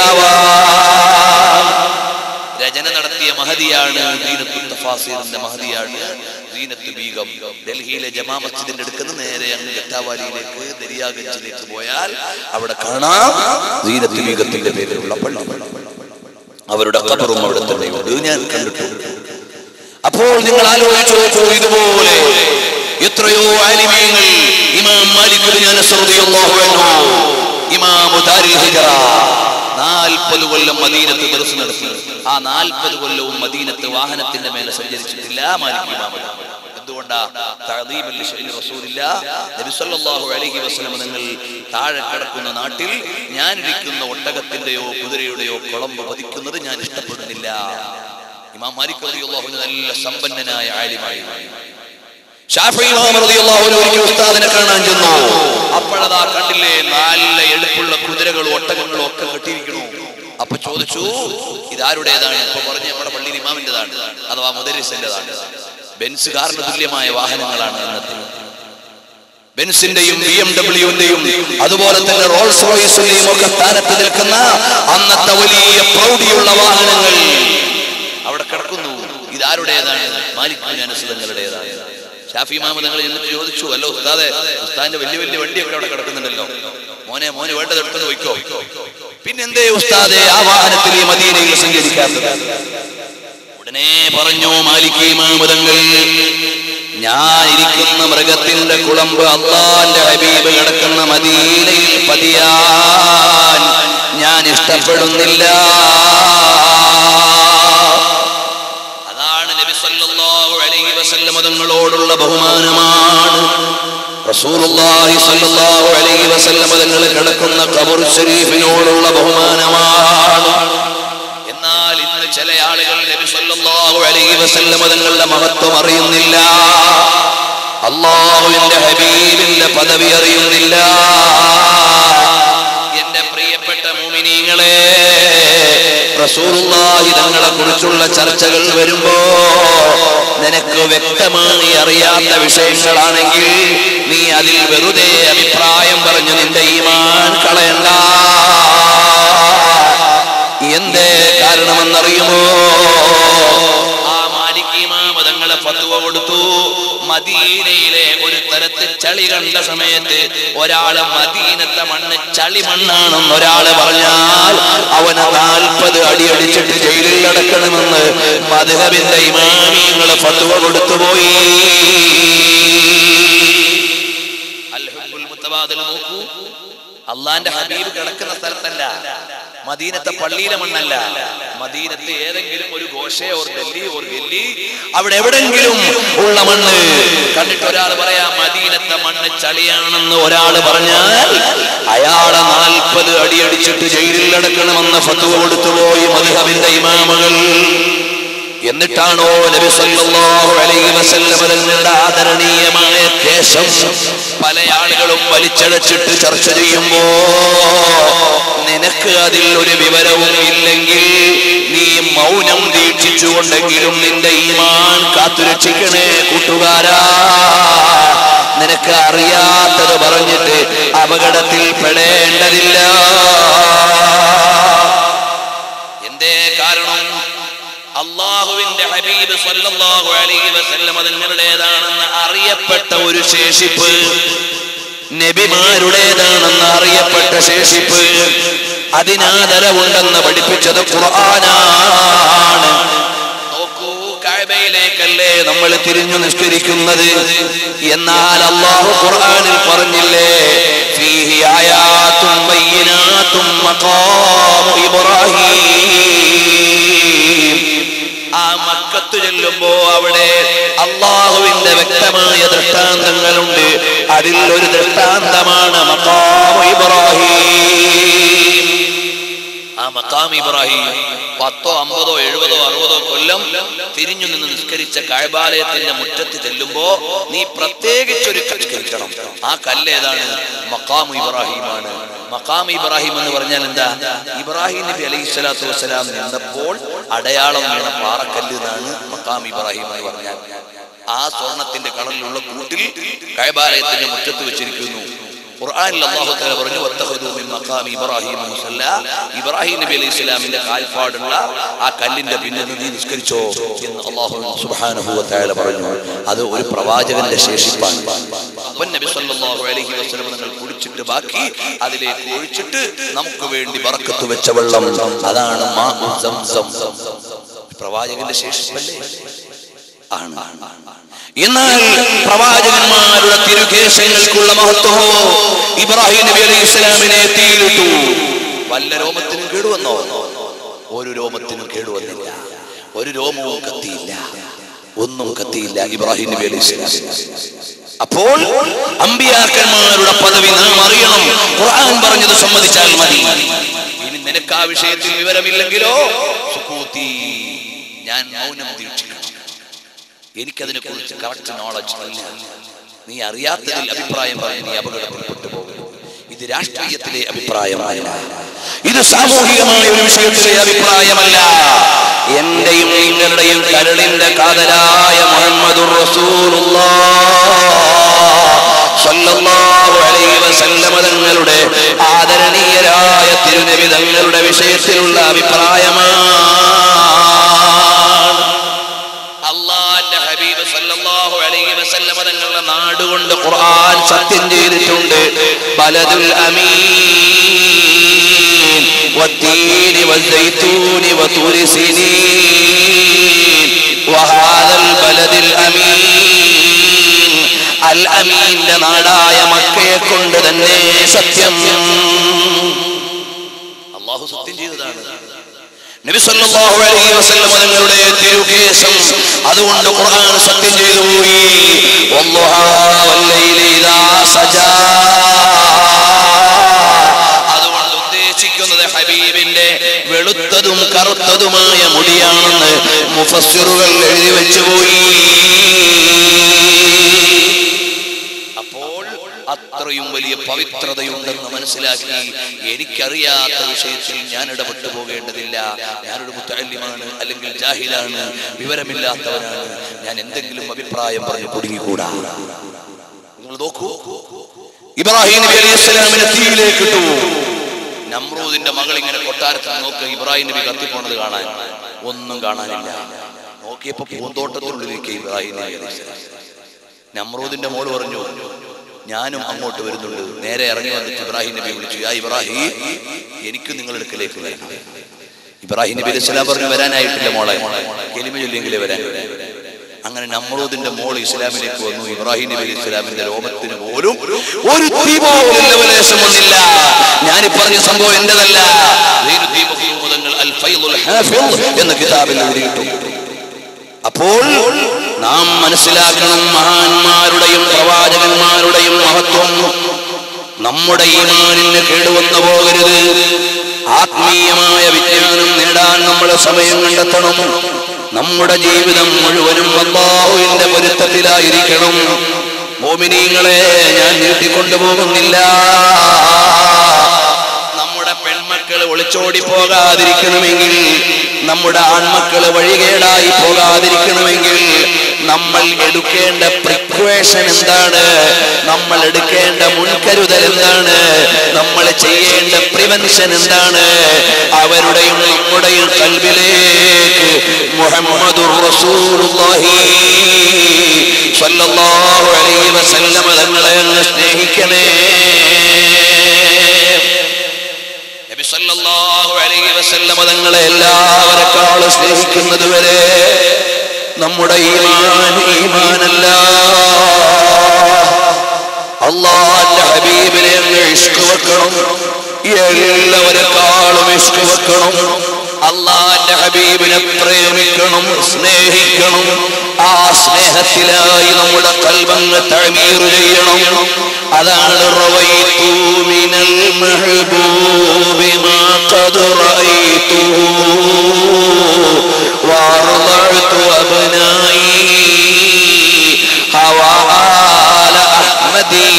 രചയിതാവാണ് രചന നടത്തിയ മഹതിയാണ് ദീനത്തു തഫാസീറിന്റെ മഹതിയാണ് ദീനത്ത് ബീഗം ഡൽഹിയിലെ ജമാ മസ്ജിദിന്റെ അടുക്കുന്ന നേരെ അങ്ങ് ഗട്ടാവാലിയിലേക്ക് ദരിയാഗഞ്ചിലേക്ക് പോയാൽ അവിടെ കാണാം ദീനത്ത് ബീഗത്തിന്റെ പേരിലുള്ള പള്ളി അവരുടെ കബറും അവിടെ തന്നെയുണ്ട് ഞാൻ കണ്ടിട്ടുണ്ട് അപ്പോൾ നിങ്ങൾ ആലോചിച്ചു നോക്കൂ ഇതുപോലെ എത്രയോ ആലിമീങ്ങൾ ഇമാം മാലിക് ബിൻ അനസ് റളിയല്ലാഹു അൻഹു ഇമാമു ദാരിൽ ഹിജ്റ നാൽപ്പത് കൊല്ലം മദീനത്ത് ദർസ് നടത്തി ആ നാൽപ്പത് കൊല്ലവും മദീനത്ത് വാഹനത്തിന്റെ മേലെ സഞ്ചരിച്ചിട്ടില്ല മാലിക് ഇമാം എന്തുകൊണ്ടാ തഅദീമൻ ലിശൈനി റസൂലില്ല നബി സല്ലല്ലാഹു അലൈഹി വസല്ലം നിങ്ങൾ താഴെ കിടക്കുന്ന നാട്ടിൽ ഞാൻ ഇരിക്കുന്ന ഒട്ടകത്തിന്റെയോ കുതിരയുടെയോ കുളമ്പ് പതിക്കുന്നത് ഞാൻ ഇഷ്ടപ്പെടുന്നില്ല ഇമാം മാലിക് റളിയല്ലാഹു അൻഹു നല്ല സമ്പന്നനായ ആലിമായി ഷാഫി ഇമാം റളിയല്ലാഹു അൻഹു ഒരിക്കൽ ഉസ്താദിനെ കാണാൻ ചെന്നു അപ്പോഴതാ കണ്ടില്ലേ നല്ല എളുപ്പുള്ള കുതിരകളും ഒട്ടകങ്ങളും ഒക്കെ കെട്ടിയിരിക്കണു അപ്പൊ ചോദിച്ചു ഇതാരുടേതാണ് ഇപ്പൊ പറഞ്ഞ നമ്മുടെ പള്ളിയിൽ ഇമാമിന്റേതാണ് അഥവാ മുദരിസിന്റേതാണ് ബെൻസ് കാറിന് തുല്യമായ വാഹനങ്ങളാണ് ഇന്നത്തെ ബെൻസിന്റെയും ബി എം ഡബ്ല്യുവിന്റെയും അതുപോലെ തന്നെ റോൾസ് റോയ്സിന്റെയും ഒക്കെ സ്ഥാനത്ത് നിൽക്കുന്ന അന്നത്തെ വലിയ പ്രൗഢിയുള്ള വാഹനങ്ങൾ അവിടെ കിടക്കുന്നു ഇതാരുടേതാണ് മാലിക് ബിൻ അനസ് തങ്ങളുടേതാണ് ഷാഫി മാമ തങ്ങൾ എന്നിട്ട് ചോദിച്ചു അല്ലോ ഉസ്താദെ ഉസ്താദിന്റെ വലിയ വലിയ വണ്ടിയൊക്കെ അവിടെ കിടക്കുന്നുണ്ടല്ലോ മോനെ മോനെ വേണ്ടത് എടുത്തു വയ്ക്കോ പിന്നെന്തേ ഉസ്താദെ ആ വാഹനത്തിൽ ഈ മദീനയിൽ സഞ്ചരിക്കാത്തത് ഉടനെ പറഞ്ഞു മാലിക് ഇമാമതങ്ങൾ ഞാൻ ഇരിക്കുന്ന മൃഗത്തിന്റെ കുളമ്പ് അള്ളാന്റെ ഹബീബ് കിടക്കുന്ന മദീനയിൽ പതിയാൻ ഞാൻ ഇഷ്ടപ്പെടുന്നില്ല അതാണ് നബി സല്ലല്ലാഹു അലൈഹി വസല്ലം തങ്ങളോടുള്ള ബഹുമാനമാണ് റസൂലുള്ളാഹി സ്വല്ലല്ലാഹു അലൈഹി വസല്ലം തങ്ങൾ കിടക്കുന്ന ഖബർ ശരീഫിനോടുള്ള ബഹുമാനമാണ് എന്നാൽ ഇന്ന് ചില ആളുകൾ നബി സല്ലല്ലാഹു അലൈഹി വസല്ലം തങ്ങളുടെ മഹത്വം അറിയുന്നില്ല അള്ളാഹുവിന്റെ ഹബീബിന്റെ പദവി അറിയുന്നില്ല എന്റെ പ്രിയപ്പെട്ട മുമിനീങ്ങളെ റസൂലുള്ളാഹി തങ്ങളെ കുറിച്ചുള്ള ചർച്ചകൾ വരുമ്പോ നിനക്ക് വ്യക്തമായി അറിയാത്ത വിഷയങ്ങളാണെങ്കിൽ നീ അതിൽ വെറുതെ അഭിപ്രായം പറഞ്ഞു നിന്റെ ഈമാൻ കളയണ്ട എന്തേ കാരണമെന്നറിയുമോ ആ മാലിക് ഇമാമ തങ്ങളെ ഫത്വ കൊടുത്തു മദീനയിലെ ഒരു തരത്തിൽ ചളി കണ്ട സമയത്ത് ഒരാള് മദീനത്തെ മണ്ണ് ചളി മണ്ണാണെന്ന് ഒരാള് പറഞ്ഞാൽ അവന് നാൽപ്പത് അടി അടിച്ചിട്ട് ജയിലിൽ അടക്കണമെന്ന് മധുഹബിന്റെ ഇമാമിയങ്ങള് ഫത്വ കൊടുത്തുപോയി അൽ ഹുബ്ബുൽ മുത്തബാദിൽ നോക്കൂ അള്ളാന്റെ ഹബീബ് കിടക്കുന്ന സ്ഥലത്തല്ല മദീനത്തെ പള്ളിയിലെ മണ്ണല്ല മദീനത്തെ ഏതെങ്കിലും ഒരു ഘോഷേ ഓർ ഡൽഹി ഓർ ഡൽഹി അവിടെ എവിടെങ്കിലും ഉള്ള മണ്ണ് കണ്ടിട്ട് ഒരാൾ പറയാം മദീനത്തെ മണ്ണ് ചളിയാണെന്ന് ഒരാൾ പറഞ്ഞാൽ അയാളെ നാൽപ്പത് അടിയടിച്ചിട്ട് ജയിലിൽ അടക്കണമെന്ന് ഫത്വ കൊടുത്തുപോയി മധുഹബിന്റെ ഇമാമകൾ എന്നിട്ടാണോ നബി സല്ലല്ലാഹു അലൈഹി വസല്ലം തങ്ങളുടെ ആദരണീയമായ കേശം പല ആളുകളും വലിച്ചഴച്ചിട്ട് ചർച്ച ചെയ്യുമ്പോ നിനക്ക് അതിൽ ഒരു വിവരവും ഇല്ലെങ്കിൽ നീ മൗനം ദീക്ഷിച്ചുകൊണ്ടെങ്കിലും നിന്റെ ഈമാൻ കാത്തുരക്ഷിക്കണേ കൂട്ടുകാരാ നിനക്ക് അറിയാത്തത് പറഞ്ഞിട്ട് അപകടത്തിൽ പെടേണ്ടതില്ല എന്തേ കാരണം അള്ളാഹുവിന്റെ ഹബീബ് സല്ലല്ലാഹു അലൈഹി വസല്ലം തങ്ങളുടേതാണെന്ന് അറിയപ്പെട്ട ഒരു ശേഷിപ്പ് നബിമാരുടേതാണെന്ന് അറിയപ്പെട്ട ശേഷിപ്പ് അതിനാദരവുണ്ടെന്ന് പഠിപ്പിച്ചത് ഖുർആനാണ് നോക്കൂ കഅബയിലേക്കല്ലേ നമ്മൾ തിരിഞ്ഞു നിസ്കരിക്കുന്നത് എന്നാൽ അള്ളാഹു ഖുർആനിൽ പറഞ്ഞില്ലേ ഫീഹി ആയാത്തും ബയ്യിനാത്തും മഖാമു ഇബ്രാഹീം ആ മക്കത്ത് ചെല്ലുമ്പോ അവിടെ അള്ളാഹുവിന്റെ വ്യക്തമായ ദൃഷ്ടാന്തങ്ങളുണ്ട് അതിൽ ഒരു ദൃഷ്ടാന്തമാണ് മഖാമു ഇബ്രാഹീം ആ മക്കാം ഇബ്രാഹിം പത്തോ അമ്പതോ എഴുപതോ അറുപതോ കൊല്ലം തിരിഞ്ഞു നിന്ന് നിസ്കരിച്ച കാഴ്ബാലയത്തിന്റെ മുറ്റത്ത് ചെല്ലുമ്പോ നീ പ്രത്യേകിച്ച് ഒരു നിസ്കരിക്കണം ആ കല്ല് ഏതാണ് മക്കാം ഇബ്രാഹിമാണ് മക്കാം ഇബ്രാഹിം എന്ന് പറഞ്ഞാൽ എന്താ ഇബ്രാഹിം നബി അലൈഹി സ്വലാത്തു വസ്സലാം നിന്നപ്പോൾ അടയാളം വീണ പാറക്കല്ല് എന്നാണ് മക്കാം ഇബ്രാഹിം എന്ന് പറഞ്ഞാൽ ആ സ്വർണത്തിന്റെ കളറിലുള്ള കൂട്ടിൽ കൈബാലയത്തിന്റെ മുറ്റത്ത് വെച്ചിരിക്കുന്നു ഖുർആനിൽ അല്ലാഹു തആല പറഞ്ഞു വത്തഖദു മിൻ മഖാമി ഇബ്രാഹിം മുസല്ല ഇബ്രാഹിം നബി അലൈഹി സ്വലാമിന്റെ കാൽപ്പാടുള്ള ആ കല്ലിന്റെ പിന്നിൽ നീ നിസ്കരിച്ചോ എന്ന് അല്ലാഹു സുബ്ഹാനഹു വ തആല പറഞ്ഞു അത് ഒരു പ്രവാചകന്റെ ശേഷിപ്പാണ് അവൻ നബി സല്ലല്ലാഹു അലൈഹി വസല്ലം നിങ്ങൾ കുടിച്ചിട്ട് ബാക്കി അതിലേക്ക് ഒഴിച്ചിട്ട് നമുക്ക് വേണ്ടി ബറക്കത്ത് വെച്ച വെള്ളം അതാണ് മാഉ സംസം പ്രവാചകന്റെ ശേഷിപ്പല്ലേ ആണ് എന്നാൽ പ്രവാചകന്മാരുടെ തിരുകേശങ്ങൾക്കുള്ള മഹത്വമോ ഇബ്രാഹിം നബി അലൈഹി ഇസ്ലാമിനെ തീയിലിട്ടു വല്ല രോമത്തിനും കേടുവന്നോ ഒരു രോമത്തിനും കേടുവന്നില്ല ഒരു രോമവും കത്തിയില്ല ഒന്നും കത്തിയില്ല ഇബ്രാഹിം നബി അലൈഹി ഇസ്ലാം അപ്പോൾ അമ്പിയാക്കന്മാരുടെ പദവി നാം അറിയണം ഖുർആൻ പറഞ്ഞത് സമ്മതിച്ചാൽ മതി ഇനി നിനക്ക് ആ വിഷയത്തിൽ വിവരമില്ലെങ്കിലോ സുക്കൂത്തി ഞാൻ മൗനം ദീക്ഷിക്കണം എനിക്കതിനെ കുറിച്ച് കറക്റ്റ് നോളജ് ഇല്ല നീ അറിയാത്തതിൽ അഭിപ്രായം പറഞ്ഞ് നീ അപകടത്തിൽപ്പെട്ടു പോകും ഇത് രാഷ്ട്രീയത്തിലെ അഭിപ്രായമല്ല ഇത് സാമൂഹികമായ ഒരു വിഷയത്തിലെ അഭിപ്രായമല്ല എന്റെയും നിങ്ങളുടെയും കരളിന്റെ കാതലായ മുഹമ്മദ് തങ്ങളുടെ ആദരണീയരായ തിരുനബി തങ്ങളുടെ വിഷയത്തിലുള്ള അഭിപ്രായമാണ് അള്ളാന്റെ ഹബീബ് സല്ലല്ലാഹു അലൈഹി വസല്ലമ തങ്ങളുടെ നാടുകൊണ്ട് ഖുർആൻ സത്യം ചെയ്തിട്ടുണ്ട് ബലദുൽ അമീൻ والتين والزيتون وطور سينين وهذا البلد الأمين അൽ അമീന്റെ നാടായ മക്കയെ കൊണ്ട് തന്നെ സത്യം അള്ളാഹു സത്യം ചെയ്തതാണ് നബി സല്ലല്ലാഹു അലൈഹി വസല്ലം തങ്ങളുടെ തിരുകേശം അതുകൊണ്ട് ഖുർആൻ സത്യം ചെയ്തു പോയി വല്ലാഹ വല്ലൈലി ഇദാ സജാ അതുകൊണ്ട് ഉദ്ദേശിക്കുന്നത് ഹബീബിന്റെ വെളുത്തതും കറുത്തതുമായ മുടിയാണെന്ന് മുഫസ്സിറുകൾ എഴുതി വെച്ചു പോയി അപ്പോൾ അത്രയും വലിയ പവിത്രതയുണ്ടെന്ന് മനസ്സിലാക്കി എനിക്കറിയാത്ത വിഷയത്തിൽ ഞാൻ ഇടപെട്ടു പോകേണ്ടതില്ല ഞാനൊരു മുത്തല്യമാണ് അല്ലെങ്കിൽ ജാഹിലാണ് വിവരമില്ലാത്തവനാണ് ഞാൻ എന്തെങ്കിലും അഭിപ്രായം പറഞ്ഞ് കുടുങ്ങിക്കൂടാ നിങ്ങൾ നോക്കൂ ഇബ്രാഹിം നബി അലൈഹി സ്വലാമിനെ തീയിലേക്ക് ഇട്ടു നമ്രൂദിന്റെ മകൾ ഇങ്ങനെ കൊട്ടാരത്തിൽ നോക്കുക ഇബ്രാഹിം നബി കത്തിപ്പോണത് കാണാൻ ഒന്നും കാണാനില്ല നോക്കിയപ്പോ പൂന്തോട്ടത്തിനുള്ളിലേക്ക് ഇബ്രാഹിം നബി അലൈഹി സ്വലാം നമ്രൂദിന്റെ മോള് പറഞ്ഞു ഞാനും അങ്ങോട്ട് വരുന്നുണ്ട് നേരെ ഇറങ്ങി വന്നിട്ട് ഇബ്രാഹിം നബി വിളിച്ചു യാ ഇബ്രാഹിം എനിക്ക് നിങ്ങളുടെ അടുക്കലേക്ക് വരണം ഇബ്രാഹിം നബി അലൈഹി സ്വലാം പറഞ്ഞു വരാനായിട്ടില്ല മോളെ കെലിമ ചൊല്ലിയെങ്കിലേ വരാൻ അങ്ങനെ നമ്രൂദിന്റെ മോൾ ഇസ്ലാമിലേക്ക് വന്നു ഇബ്രാഹിം നബി അലൈഹി സ്വലാമിന്റെ രോമത്തിന് പോലും ഒരു തീ പോലും ലവലേശം വന്നില്ല ഞാൻ പറഞ്ഞ സംഭവം എന്റേതല്ല സൈനുദ്ദീൻ മുഹമ്മദ് അൽ ഫൈദുൽ ഹാഫിദ് എന്ന കിതാബിൽ എഴുതിയിട്ടു അപ്പോൾ നാം മനസ്സിലാക്കണം മഹാന്മാരുടെയും പ്രവാചകന്മാരുടെയും മഹത്വം നമ്മുടെ ഈമാനിന് കേടുവന്നു പോകരുത് ആത്മീയമായ വിജ്ഞാനം നേടാൻ നമ്മൾ സമയം കണ്ടെത്തണം നമ്മുടെ ജീവിതം മുഴുവനും അള്ളാഹുവിന്റെ പൊരുത്തത്തിലായിരിക്കണം മോമിനീങ്ങളെ ഞാൻ നീട്ടിക്കൊണ്ടുപോകുന്നില്ല നമ്മുടെ പെൺമക്കൾ ഒളിച്ചോടി പോകാതിരിക്കണമെങ്കിൽ നമ്മുടെ ആൺമക്കൾ വഴികേടായി പോകാതിരിക്കണമെങ്കിൽ നമ്മൾ എടുക്കേണ്ട പ്രിക്വേഷൻ എന്താണ് നമ്മൾ എടുക്കേണ്ട മുൻകരുതൽ എന്താണ് നമ്മൾ ചെയ്യേണ്ട പ്രിവെൻഷൻ എന്താണ് അവരുടെയും നമ്മുടെയും കൽവിലേക്ക് മുഹമ്മദുർ റസൂലുള്ളാഹി സ്വല്ലല്ലാഹു അലൈഹി വസല്ലമ തങ്ങളെ അങ്ങ് സ്നേഹിക്കണേ നബി സല്ലല്ലാഹു അലൈഹി വസല്ലമ തങ്ങളെ എല്ലാവരെക്കാളും സ്നേഹിക്കുന്നത് വരെ നമ്മുടെ ഈമാൻ ഈമാനല്ല അള്ളാന്റെ ഹബീബിനെ അങ്ങ് ഇഷ്ക് വെക്കണം എല്ലാവരെക്കാളും ഇഷ്ക് വെക്കണം അള്ളാന്റെ ഹബീബിനെ പ്രേമിക്കണം സ്നേഹിക്കണം ആ സ്നേഹത്തിലായി നമ്മുടെ കൽബങ്ങ് തഴമീർ ചെയ്യണം അതാണ് റവൈതു മിനൽ മഹബൂബി മാ ഖദ് റഅയ്തു وأرضعت أبنائي هوال أحمدي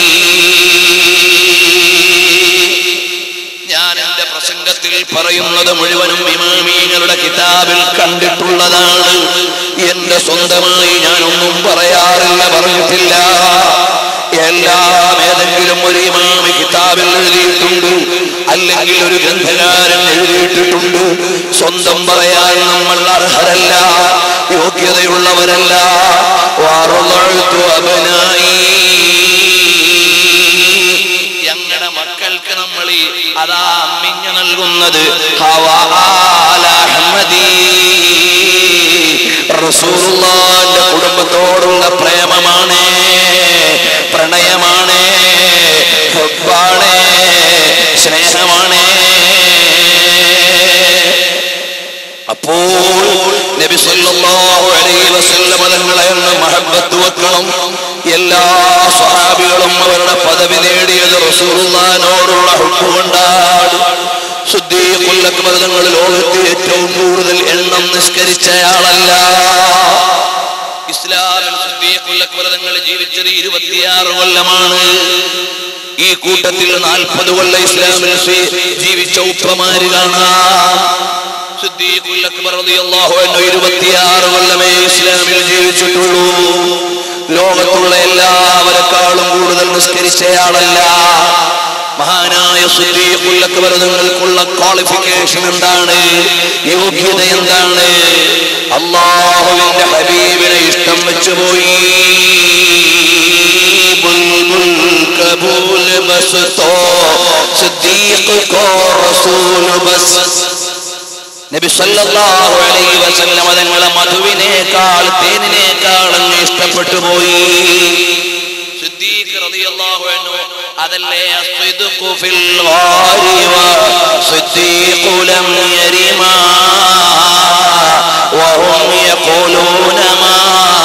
ഞാൻ എന്റെ പ്രസംഗത്തിൽ പറയുന്നത് മുഴുവനും ഇമാമീങ്ങളുടെ കിതാബിൽ കണ്ടിട്ടുള്ളതാണ് എന്റെ സ്വന്തമായി ഞാനൊന്നും പറയാറില്ല പറഞ്ഞിട്ടില്ല എല്ലാം ഏതെങ്കിലും ഒരു ഇമാമി കിതാബിൽ എഴുതിയിട്ടുണ്ട് അല്ലെങ്കിൽ ഒരു ഗ്രന്ഥകാരൻ എഴുതിയിട്ടിട്ടുണ്ട് സ്വന്തം പറയാൻ നമ്മൾ അർഹരല്ല യോഗ്യതയുള്ളവരല്ല വാറുള്ളഴുത്തു അബനായി ഞങ്ങളുടെ മക്കൾക്ക് നമ്മൾ ഈ അതാ അമ്മിഞ്ഞ നൽകുന്നത് ഹവാല അഹ്മദി. റസൂലുള്ളാഹിന്റെ കുടുംബത്തോടുള്ള പ്രേമമാണ് പ്രണയമാണ് ഹുബ്ബാണ് സ്നേഹമാണ് അപ്പോൾ നബി സല്ലല്ലാഹു അലൈഹി വസല്ലം തങ്ങളെ ഒന്ന് മഹബ്ബത്ത് വെക്കണം എല്ലാ സ്വഹാബികളും അവരുടെ പദവി നേടിയത് റസൂലുള്ളാഹിനോടുള്ള ഹുബ്ബ് കൊണ്ടാണ് സുദ്ദീഖുൽ അക്ബർ തങ്ങൾ ലോകത്ത് ഏറ്റവും കൂടുതൽ എണ്ണം നിസ്കരിച്ചയാളല്ല ഇസ്ലാമിൽ സുദ്ദീഖുൽ അക്ബർ തങ്ങൾ ജീവിച്ചത് ഇരുപത്തിയാറ് കൊല്ലമാണ് ഈ കൂട്ടത്തിൽ നാൽപ്പത് കൊല്ലം ഇസ്ലാമിൽ സ്വീ- ജീവിച്ച ഉപ്പമാര് കാണാം സിദ്ദീഖുൽ അക്ബർ റളിയല്ലാഹു അൻഹു ഇരുപത്തിയാറ് കൊല്ലമേ ഇസ്ലാമിൽ ജീവിച്ചിട്ടുള്ളൂ ലോകത്തുള്ള എല്ലാവരെക്കാളും കൂടുതൽ നിസ്കരിച്ചയാളല്ല മഹാനായ സിദ്ദീഖുൽ അക്ബർ തങ്ങൾക്കുള്ള ക്വാളിഫിക്കേഷൻ എന്താണ് യോഗ്യത എന്താണ് അള്ളാഹുവിന്റെ ഹബീബിനെ ഇഷ്ടം വെച്ചുപോയി बुलबुल कबूल बस तो सिद्दीक को रसूल बस നബി സല്ലല്ലാഹു അലൈഹി വസല്ലം തങ്ങളെ മധുവിനേക്കാൾ തേനിനേക്കാൾ അങ്ങ് ഇഷ്ടപ്പെട്ടു പോയി അതല്ലേ അസ്വിദ്ഖു ഫിൽ ഗാരി വസ്ദിഖു ലം യരിമാ وهم يقولون ما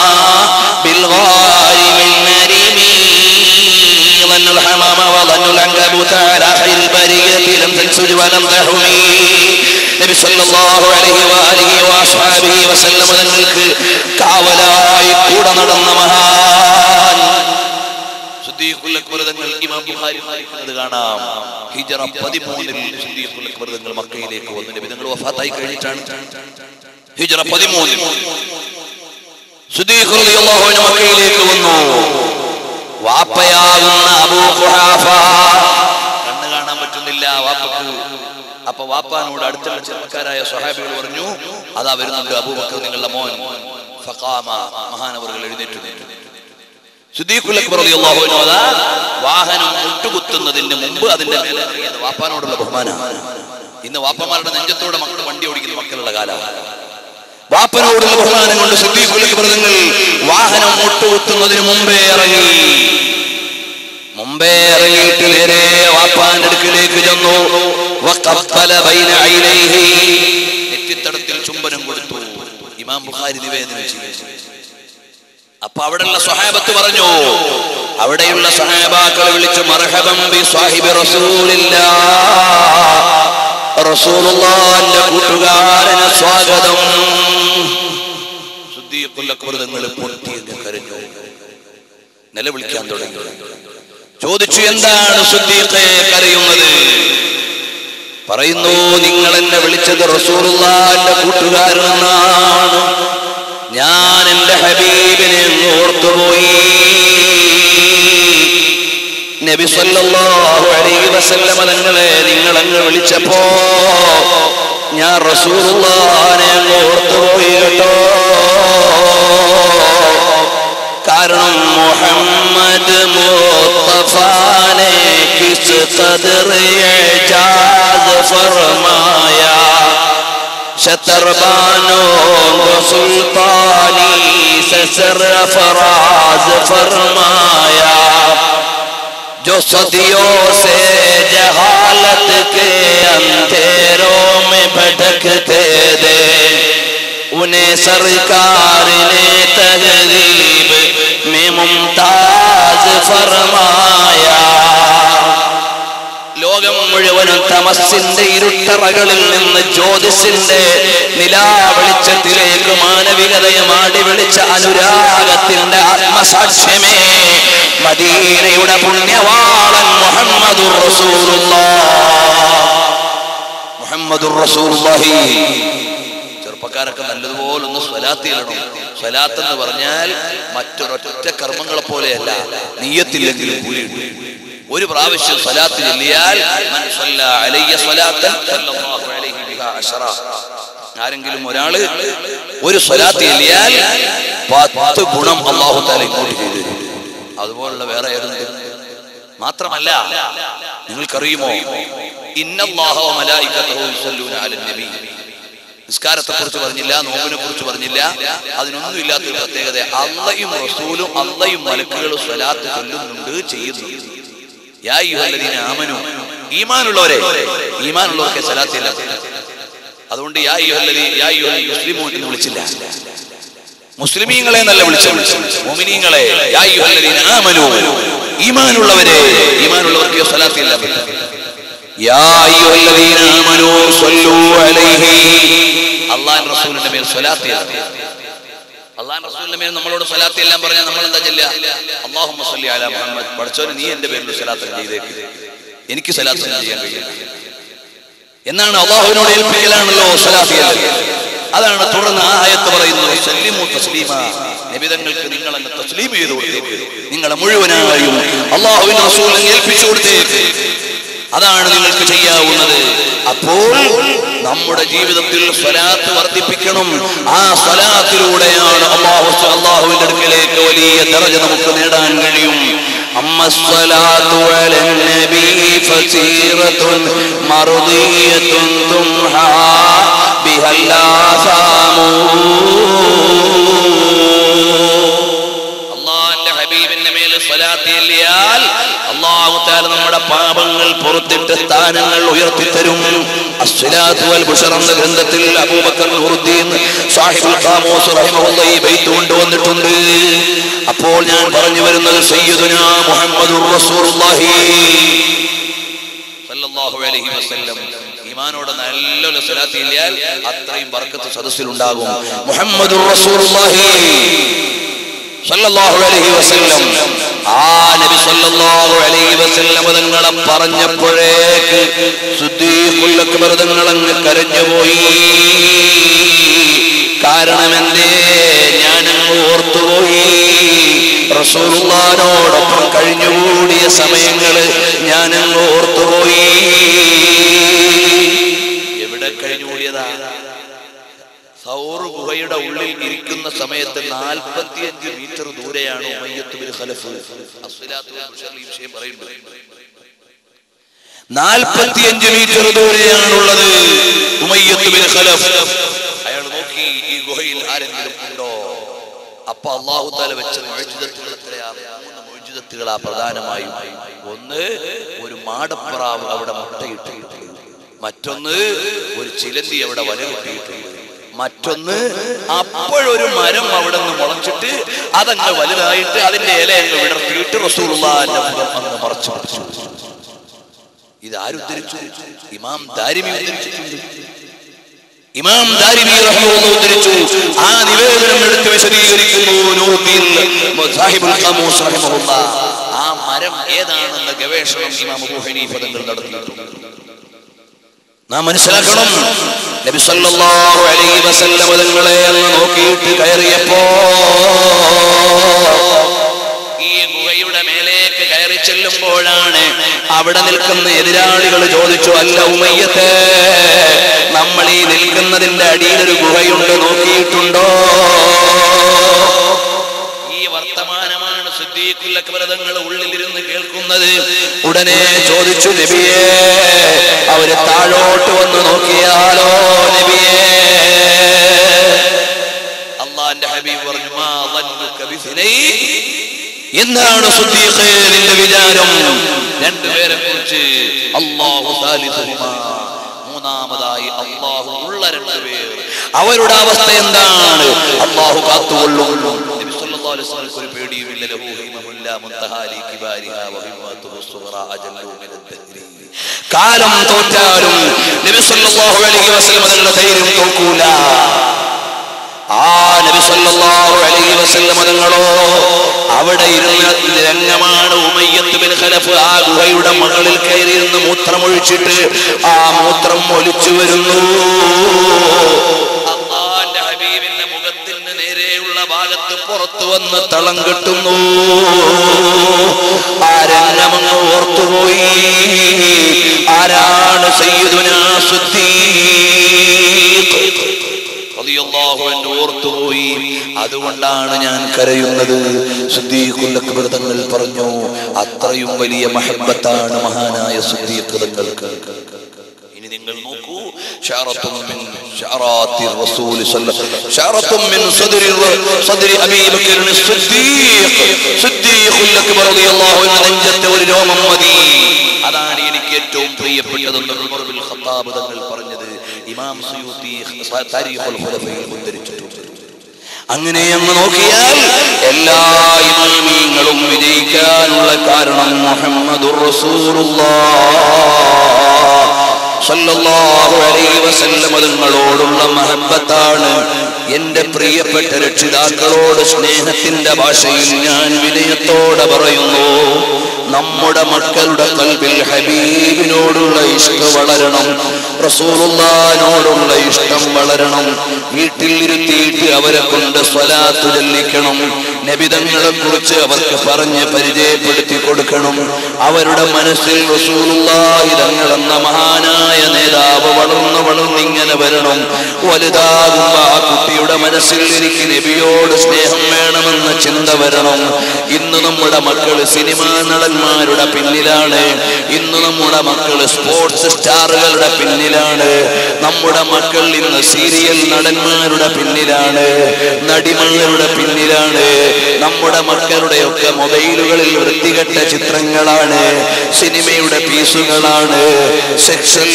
بالغار من مرمي ظن الحمام وظن العنكبوت على خير البرية لم تنسج ولم تحمي നബി സല്ലല്ലാഹു അലൈഹി വആലിഹി വഅസ്ഹാബിഹി വസല്ലം തങ്ങൾക്ക് കാവലായി കൂടെ നടന്ന മഹാൻ സിദ്ദീഖുൽ അക്ബർ തങ്ങൾ ഇമാം ബുഖാരി വായിക്കുന്നത് കാണാം ഹിജറ 13 ൽ സിദ്ദീഖുൽ അക്ബർ തങ്ങൾ മക്കയിലേക്ക് വന്നു നബി തങ്ങൾ വഫാത്തായി കഴിഞ്ഞിട്ടാണ് ഹിജറ 13 സിദ്ദീഖ് റളിയല്ലാഹു അൻഹു മക്കയിലേക്ക് വന്നു വാപ്പയാകുന്ന അബൂ ഖുഹാഫ കണ്ണ് കാണാൻ പറ്റുന്നില്ല വാപ്പക്ക് അപ്പൊ വാപ്പാനോട് അടുത്തുള്ള ചെറുപ്പക്കാരായ സ്വഹാബികൾ പറഞ്ഞു അതാ വരുന്നുണ്ട് അബൂബക്കർ നിങ്ങളുടെ മോൻ ഫഖാമ മഹാനവറുകൾ എഴുന്നേറ്റു നിന്നു. സിദ്ദീഖുൽ അക്ബർ റളിയല്ലാഹു അൻഹു അതാ വാഹനം മുട്ടുകുത്തുന്നതിന് മുമ്പ് അതിന്റെ മേലെ ഇറങ്ങിയത് വാപ്പാനോടുള്ള ബഹുമാനമാണ് ഇന്ന് വാപ്പമാരുടെ നെഞ്ചത്തോടെ മക്കൾ വണ്ടി ഓടിക്കുന്ന മക്കളുള്ള കാലമാണ് വാപ്പനോടുള്ള ബഹുമാനം കൊണ്ട് സിദ്ദീഖുൽ അക്ബർ തങ്ങൾ വാഹനം മുട്ടുകുത്തുന്നതിന് മുമ്പേ ഇറങ്ങി മുമ്പേ ഇറങ്ങിയിട്ട് നേരെ വാപ്പാന്റെ അടുക്കിലേക്ക് ചെന്നു വഖബ്ബല ബൈന ഐനൈഹി നെറ്റിത്തടത്തിൽ ചുംബനം കൊടുത്തു ഇമാം ബുഖാരി നിവേദനം ചെയ്തു അപ്പൊ അവിടെയുള്ള സ്വഹാബത്ത് പറഞ്ഞു അവിടെയുള്ള സ്വഹാബാക്കൾ വിളിച്ചു മർഹബം ബി സാഹിബി റസൂലില്ലാ റസൂലുള്ളാഹിന്റെ കൂട്ടുകാരന് സ്വാഗതം സിദ്ദീഖുൽ അക്ബർ തങ്ങൾ പൊട്ടിയൊക്കെ കരഞ്ഞു നിലവിളിക്കാൻ തുടങ്ങി ചോദിച്ചു എന്താണ് സുദ്ദീഖെ കരയുന്നത് പറയുന്നു നിങ്ങൾ എന്നെ വിളിച്ചത് റസൂലുള്ളാന്റെ കൂട്ടുകാരനെന്നാണ് ഞാൻ എന്റെ ഹബീബിനെ അങ്ങ് ഓർത്തുപോയി നബി സല്ലല്ലാഹു അലൈഹി വസല്ലമ തങ്ങളെ നിങ്ങൾ അങ്ങ് വിളിച്ചപ്പോ ഞാൻ റസൂലുള്ളാനെ അങ്ങ് ഓർത്തുപോയി കേട്ടോ കാരണം മുഹമ്മദ് മുസ്തഫാനെ കിസ് ഖദർ ഇജാസ് ഫർമായ शतरबानो सुल्तानी से सरफराज फरमाया जो सदियों से जहालत के अंधेरों में भटकते थे उन्हें सरकार ने तहजीब में मुमताज फरमाया ലോകം മുഴുവനും തമസിന്റെ ഇരുട്ടറകളിൽ നിന്ന് ജ്യോതിസിന്റെ നിലാവെളിച്ചത്തിലേക്ക് മാനവികതയെ മാടി വിളിച്ച അനുരാഗത്തിന്റെ ആത്മസാക്ഷ്യമേ മദീനയുടെ പുണ്യവാളൻ മുഹമ്മദുർ മുഹമ്മദുർ റസൂലുള്ളാഹി ചെറുപ്പക്കാരൊക്കെ നല്ലതുപോലെ ഒന്ന് സ്വലാത്ത് ചെയ്യണം സ്വലാത്ത് എന്ന് പറഞ്ഞാൽ മറ്റൊരൊറ്റ കർമ്മങ്ങളെ പോലെയല്ല നീയത്തില്ലെങ്കിലും കൂലിയുണ്ട് ഒരു പ്രാവശ്യം സ്വലാത്ത് ചൊല്ലിയാൽ മൻ സ്വല്ല അലയ്യ സ്വലാത്തൻ സല്ലല്ലാഹു അലൈഹി ബിഹാ അശറ. ആരെങ്കിലും ഒരാള് ഒരു സ്വലാത്ത് ചൊല്ലിയാൽ പത്ത് ഗുണം അള്ളാഹു താല ഇങ്ങോട്ട് ചെയ്തു തരും അതുപോലുള്ള വേറെ ഏതുണ്ട് മാത്രമല്ല നിങ്ങൾക്കറിയുമോ ഇന്നല്ലാഹ വ മലായികത്തുഹു യുസല്ലൂന അലൻ നബി നിസ്കാരത്തെ കുറിച്ച് പറഞ്ഞില്ല നോമ്പിനെ കുറിച്ച് പറഞ്ഞില്ല അതിനൊന്നും ഇല്ലാത്തൊരു പ്രത്യേകത അള്ളയും റസൂലും അള്ളയും മലക്കുകളും സ്വലാത്ത് ചൊല്ലുന്നുണ്ട് ചെയ്യുന്നുണ്ട് യാ അയ്യുഹല്ലദീന ആമനു ഈമാനുള്ളവരെ ഈമാനുള്ളവർക്ക് സലാത്ത് ഇല്ല അതുകൊണ്ട് യാ അയ്യുഹല്ലദീ യാ അയ്യുഹൽ മുസ്ലിമൂൻ എന്ന് വിളിച്ചില്ല മുസ്ലിമീങ്ങളെ നല്ല വിളിച്ചു മുഅ്മിനീങ്ങളെ യാ അയ്യുഹല്ലദീന ആമനു ഈമാനുള്ളവരെ ഈമാനുള്ളവർക്ക് സലാത്ത് ഇല്ല യാ അയ്യുഹല്ലദീന ആമനു സ്വല്ലു അലൈഹി അല്ലാഹു റസൂലിന്റെ മേൽ സ്വലാത്ത് ഇല്ല അള്ളാഹ് റസൂലിന്റെ മേൽ നമ്മളോട് സ്വലാത്ത് എല്ലാം പറഞ്ഞാൽ നമ്മൾ എന്താ ചെല്ലുക അള്ളാഹുമ്മ സ്വല്ലി അലാ മുഹമ്മദ് പഠിച്ചോന് നീ എന്റെ പേരിൽ സ്വലാത്ത് ചെയ്തേക്ക് എനിക്ക് സ്വലാത്ത് ചെയ്യാൻ കഴിയില്ല എന്നാണ് അള്ളാഹുവിനോട് ഏൽപ്പിക്കലാണല്ലോ സ്വലാത്ത് ചെയ്യൽ. അതാണ് തുടർന്ന് ആ ആയത്ത് പറയുന്നത് സല്ലിമു തസ്ലീമ നിബിതങ്ങൾക്ക് നിങ്ങൾ അങ്ങ് തസ്ലീം ചെയ്തു കൊടുത്തേക്ക് നിങ്ങളെ മുഴുവനായും അള്ളാഹുവിന്റെ റസൂലിനെ ഏൽപ്പിച്ചു കൊടുത്തേക്ക് അതാണ് നിങ്ങൾക്ക് ചെയ്യാവുന്നത് അപ്പോൾ നമ്മുടെ ജീവിതത്തിൽ സ്വലാത്ത് വർദ്ധിപ്പിക്കണം ആ സ്വലാത്തിലൂടെയാണ് അള്ളാഹു അള്ളാഹുവിന്റെ അടുക്കലേക്ക് വലിയ ദറജ നമുക്ക് നേടാൻ കഴിയും أما الصلاة على النبي فسيرة مرضية تمحى بها الآثام അള്ളാന്റെ ഹബീബിന്റെ മേൽ സ്വലാത്ത് ചെല്ലിയാൽ അള്ളാഹു താല പുറത്തിട്ട് സ്ഥാനങ്ങൾ ഉയർത്തിത്തരും അസ്സലാത്തു വൽ ബുഷർ എന്ന ഗ്രന്ഥത്തിൽ അബൂബക്കർ നൂറുദ്ദീൻ സാഹിബുൽ ഖാമൂസ് റഹിമഹുള്ള ഈ ബൈത്ത് കൊണ്ടുവന്നിട്ടുണ്ട് അപ്പോൾ ഞാൻ പറഞ്ഞു വരുന്നത് സയ്യിദുനാ മുഹമ്മദുർ റസൂലുള്ളാഹി സല്ലല്ലാഹു അലൈഹി വസല്ലം ഈമാനോട് നല്ലൊരു സ്വലാത്ത് ഇല്ലാൽ അത്രയും ബർക്കത്ത് സദസ്സിലുണ്ടാകും മുഹമ്മദുർ റസൂലുള്ളാഹി സല്ലല്ലാഹു അലൈഹി വസല്ലം ആ നബി സല്ലല്ലാഹു അലൈഹി വസല്ലം തങ്ങളെ പറഞ്ഞപ്പോഴേക്ക് സിദ്ദീഖുൽ അക്ബർ തങ്ങൾ അങ്ങ് കരഞ്ഞുപോയി കാരണം എന്തേ ഞാനങ്ങ് ഓർത്തുപോയി റസൂലുള്ളാഹിനോടൊപ്പം കഴിഞ്ഞുകൂടിയ സമയങ്ങള് ഞാനങ്ങ് ഓർത്തുപോയി എവിടെ കഴിഞ്ഞുകൂടിയതാ സൗർ ഗുഹയുടെ ഉള്ളിൽ ഇരിക്കുന്ന സമയത്ത് നാൽപ്പത്തിയഞ്ച് മീറ്റർ ദൂരെയാണ് ഉമയ്യത്ത് ബിൻ ഖലഫ് അസ്സലാത്തു വൽ ബുശർ ഈ വിഷയം പറയുന്നത് നാൽപ്പത്തിയഞ്ച് മീറ്റർ ദൂരെയാണുള്ളത് ഉമയ്യത്ത് ബിൻ ഖലഫ് അയാൾ നോക്കി ഈ ഗുഹയിൽ ആരെങ്കിലും ഉണ്ടോ അപ്പൊ അള്ളാഹു താല വെച്ച മൊഴിജിതത്തുകൾ എത്രയാ മൂന്ന് മൊഴിജിതത്തുകളാ പ്രധാനമായും ഒന്ന് ഒരു മാടപ്പറാവ് അവിടെ മുട്ടയിട്ടിട്ടുണ്ട് മറ്റൊന്ന് ഒരു ചിലന്തി അവിടെ വല കെട്ടിയിട്ടുണ്ട് മറ്റൊന്ന് അപ്പോഴൊരു മരം അവിടെ നിന്ന് മുളച്ചിട്ട് അതങ്ങ് വലുതായിട്ട് അതിന്റെ ഇല അങ്ങ് വിടർത്തിയിട്ട് റസൂലുള്ളാഹിന്റെ മുഖം അങ്ങ് മറച്ചു പിടിച്ചു ഇത് ആരുദ്ധരിച്ചു ഇമാം ദാരിമി ഉദ്ധരിച്ചിട്ടുണ്ട് ഇമാം ദാരിമി റഹിമഹുല്ലാഹ് ഉദ്ധരിച്ചു ആ നിവേദനം എടുത്ത് വിശദീകരിക്കുന്നു നൂറുദ്ദീൻ സാഹിബുൽ ഖാമൂസ് റഹിമഹുല്ലാഹ് ആ മരം ഏതാണെന്ന ഗവേഷണം ഇമാം അബൂ ഹനീഫ തങ്ങൾ നടത്തിയിട്ടുണ്ട് നാം മനസ്സിലാക്കണം നബി സല്ലല്ലാഹു അലൈഹി വസല്ലം തങ്ങളെ അന്ന് നോക്കിയിട്ട് കയറിയപ്പോ ഈ ഗുഹയുടെ മേലേക്ക് കയറി ചെല്ലുമ്പോഴാണ് അവിടെ നിൽക്കുന്ന എതിരാളികൾ ചോദിച്ചു അല്ല ഉമയ്യത്തെ നമ്മൾ ഈ നിൽക്കുന്നതിന്റെ അടിയിൽ ഒരു ഗുഹയുണ്ട് നോക്കിയിട്ടുണ്ടോ ഈ വർത്തമാനമാണ് സിദ്ദീഖുൽ അക്ബർ തങ്ങൾ ഉള്ളിലിരുന്ന് കേൾക്കുന്നത് ഉടനെ ചോദിച്ചു നബിയേ അവര് താഴോട്ട് വന്ന് നോക്കിയാലോ നബിയേ അള്ളാന്റെ ഹബീബ് പറഞ്ഞു മാ ظنك بثنين എന്താണ് സുദ്ദീഖേ നിന്റെ വിചാരം രണ്ടുപേരെ കുറിച്ച് അല്ലാഹു സാലിസുഹുമാ മൂന്നാമതായി അള്ളാഹു ഉള്ള രണ്ടുപേർ അവരുടെ അവസ്ഥ എന്താണ് അള്ളാഹു കാത്തുകൊള്ളും നബി സല്ലല്ലാഹു അലൈഹി വസല്ലം ഒരു പേടിയുമില്ല ലഹു ഹിമമുല്ല മുൻതഹാലി കിബാരിഹാ വഹിമ്മത്തുഹു സുഗ്റാ അജല്ലു മിന الدهر കാലം തോറ്റാലും നബി സല്ലല്ലാഹു അലൈഹി വസല്ലം തങ്ങളുടെ ധൈര്യം തോക്കൂല ആ നബി സല്ലല്ലാഹു അലൈഹി വസല്ലം തങ്ങളോ അവിടെ ഇരുന്ന രംഗമാണ് ഉമയ്യത്ത് ബിൻ ഖലഫ് ആ ഗുഹയുടെ മകളിൽ കയറി ഇരുന്ന് മൂത്രമൊഴിച്ചിട്ട് ആ മൂത്രം ഒലിച്ചു വരുന്നു അള്ളാന്റെ ഹബീബിന്റെ മുഖത്തിന് നേരെയുള്ള ഭാഗത്ത് പുറത്തു വന്ന് തളം കെട്ടുന്നു ആ രംഗമങ്ങ് ഓർത്തുപോയി ആരാണ് സയ്യിദുനാ സുദ്ദീഖ് റളിയല്ലാഹു അൻഹു ഓർത്തുപോയി അതുകൊണ്ടാണ് ഞാൻ കരയുന്നത് സിദ്ദീഖുൽ അക്ബർ തങ്ങൾ പറഞ്ഞു അത്രയും വലിയ മഹബത്താണ് മഹാനായ സിദ്ദീഖ് തങ്ങൾക്ക് ഇനി നിങ്ങൾ നോക്കൂ ശഅറത്തും മിൻ ശഅറാത്തി റസൂൽ സല്ലല്ലാഹു ശഅറത്തും മിൻ സദ്രി സദ്രി അബീ ബക്കർ സിദ്ദീഖ് സിദ്ദീഖുൽ അക്ബർ റളിയല്ലാഹു അൻഹു നെഞ്ചത്തെ ഒരു രോമം മതി അതാണ് എനിക്ക് ഏറ്റവും പ്രിയപ്പെട്ടതെന്ന് ഉമർ ബിൻ ഖത്താബ് തങ്ങൾ പറഞ്ഞത് ഇമാം സുയൂത്തി താരീഖുൽ ഖുലഫയിൽ ഉദ്ധരിച്ചിട്ടുണ്ട് അങ്ങനെ അങ്ങ് നോക്കിയാൽ എല്ലാ ഇമാമീങ്ങളും വിജയിക്കാനുള്ള കാരണം മുഹമ്മദുർ റസൂലുള്ളാഹ് സല്ലല്ലാഹു അലൈഹി വസല്ലം അതുങ്ങളോടുള്ള മഹബത്താണ് എന്റെ പ്രിയപ്പെട്ട രക്ഷിതാക്കളോട് സ്നേഹത്തിന്റെ ഭാഷയിൽ ഞാൻ വിനയത്തോടെ പറയുന്നു നമ്മുടെ മക്കളുടെ കൽവിൽ ഹബീബിനോടുള്ള ഇഷ്ടം വളരണം റസൂലുള്ളാഹിനോടുള്ള ഇഷ്ടം വളരണം വീട്ടിൽ ഇരുത്തിയിട്ട് അവരെ കൊണ്ട് സ്വലാത്ത് ചൊല്ലിക്കണം നബിതങ്ങളെ കുറിച്ച് അവർക്ക് പറഞ്ഞ് പരിചയപ്പെടുത്തി കൊടുക്കണം അവരുടെ മനസ്സിൽ റസൂലുള്ളാഹി തങ്ങളെന്ന മഹാനായ നേതാവ് വളർന്ന് വളർന്നിങ്ങനെ വരണം വലുതാകുമ്പോ ആ കുട്ടിയുടെ മനസ്സിൽ എനിക്ക് നബിയോട് സ്നേഹം വേണമെന്ന ചിന്ത വരണം ഇന്ന് നമ്മുടെ മക്കള് സിനിമാ നടന്മാരുടെ പിന്നിലാണ് ഇന്ന് നമ്മുടെ മക്കള് സ്പോർട്സ് സ്റ്റാറുകളുടെ പിന്നിലാണ് നമ്മുടെ മക്കൾ ഇന്ന് സീരിയൽ നടന്മാരുടെ പിന്നിലാണ് നടിമാരുടെ പിന്നിലാണ് നമ്മുടെ മക്കളുടെയൊക്കെ മൊബൈലുകളിൽ വൃത്തികെട്ട ചിത്രങ്ങളാണ് സിനിമയുടെ പീസുകളാണ് സെക്ഷൽ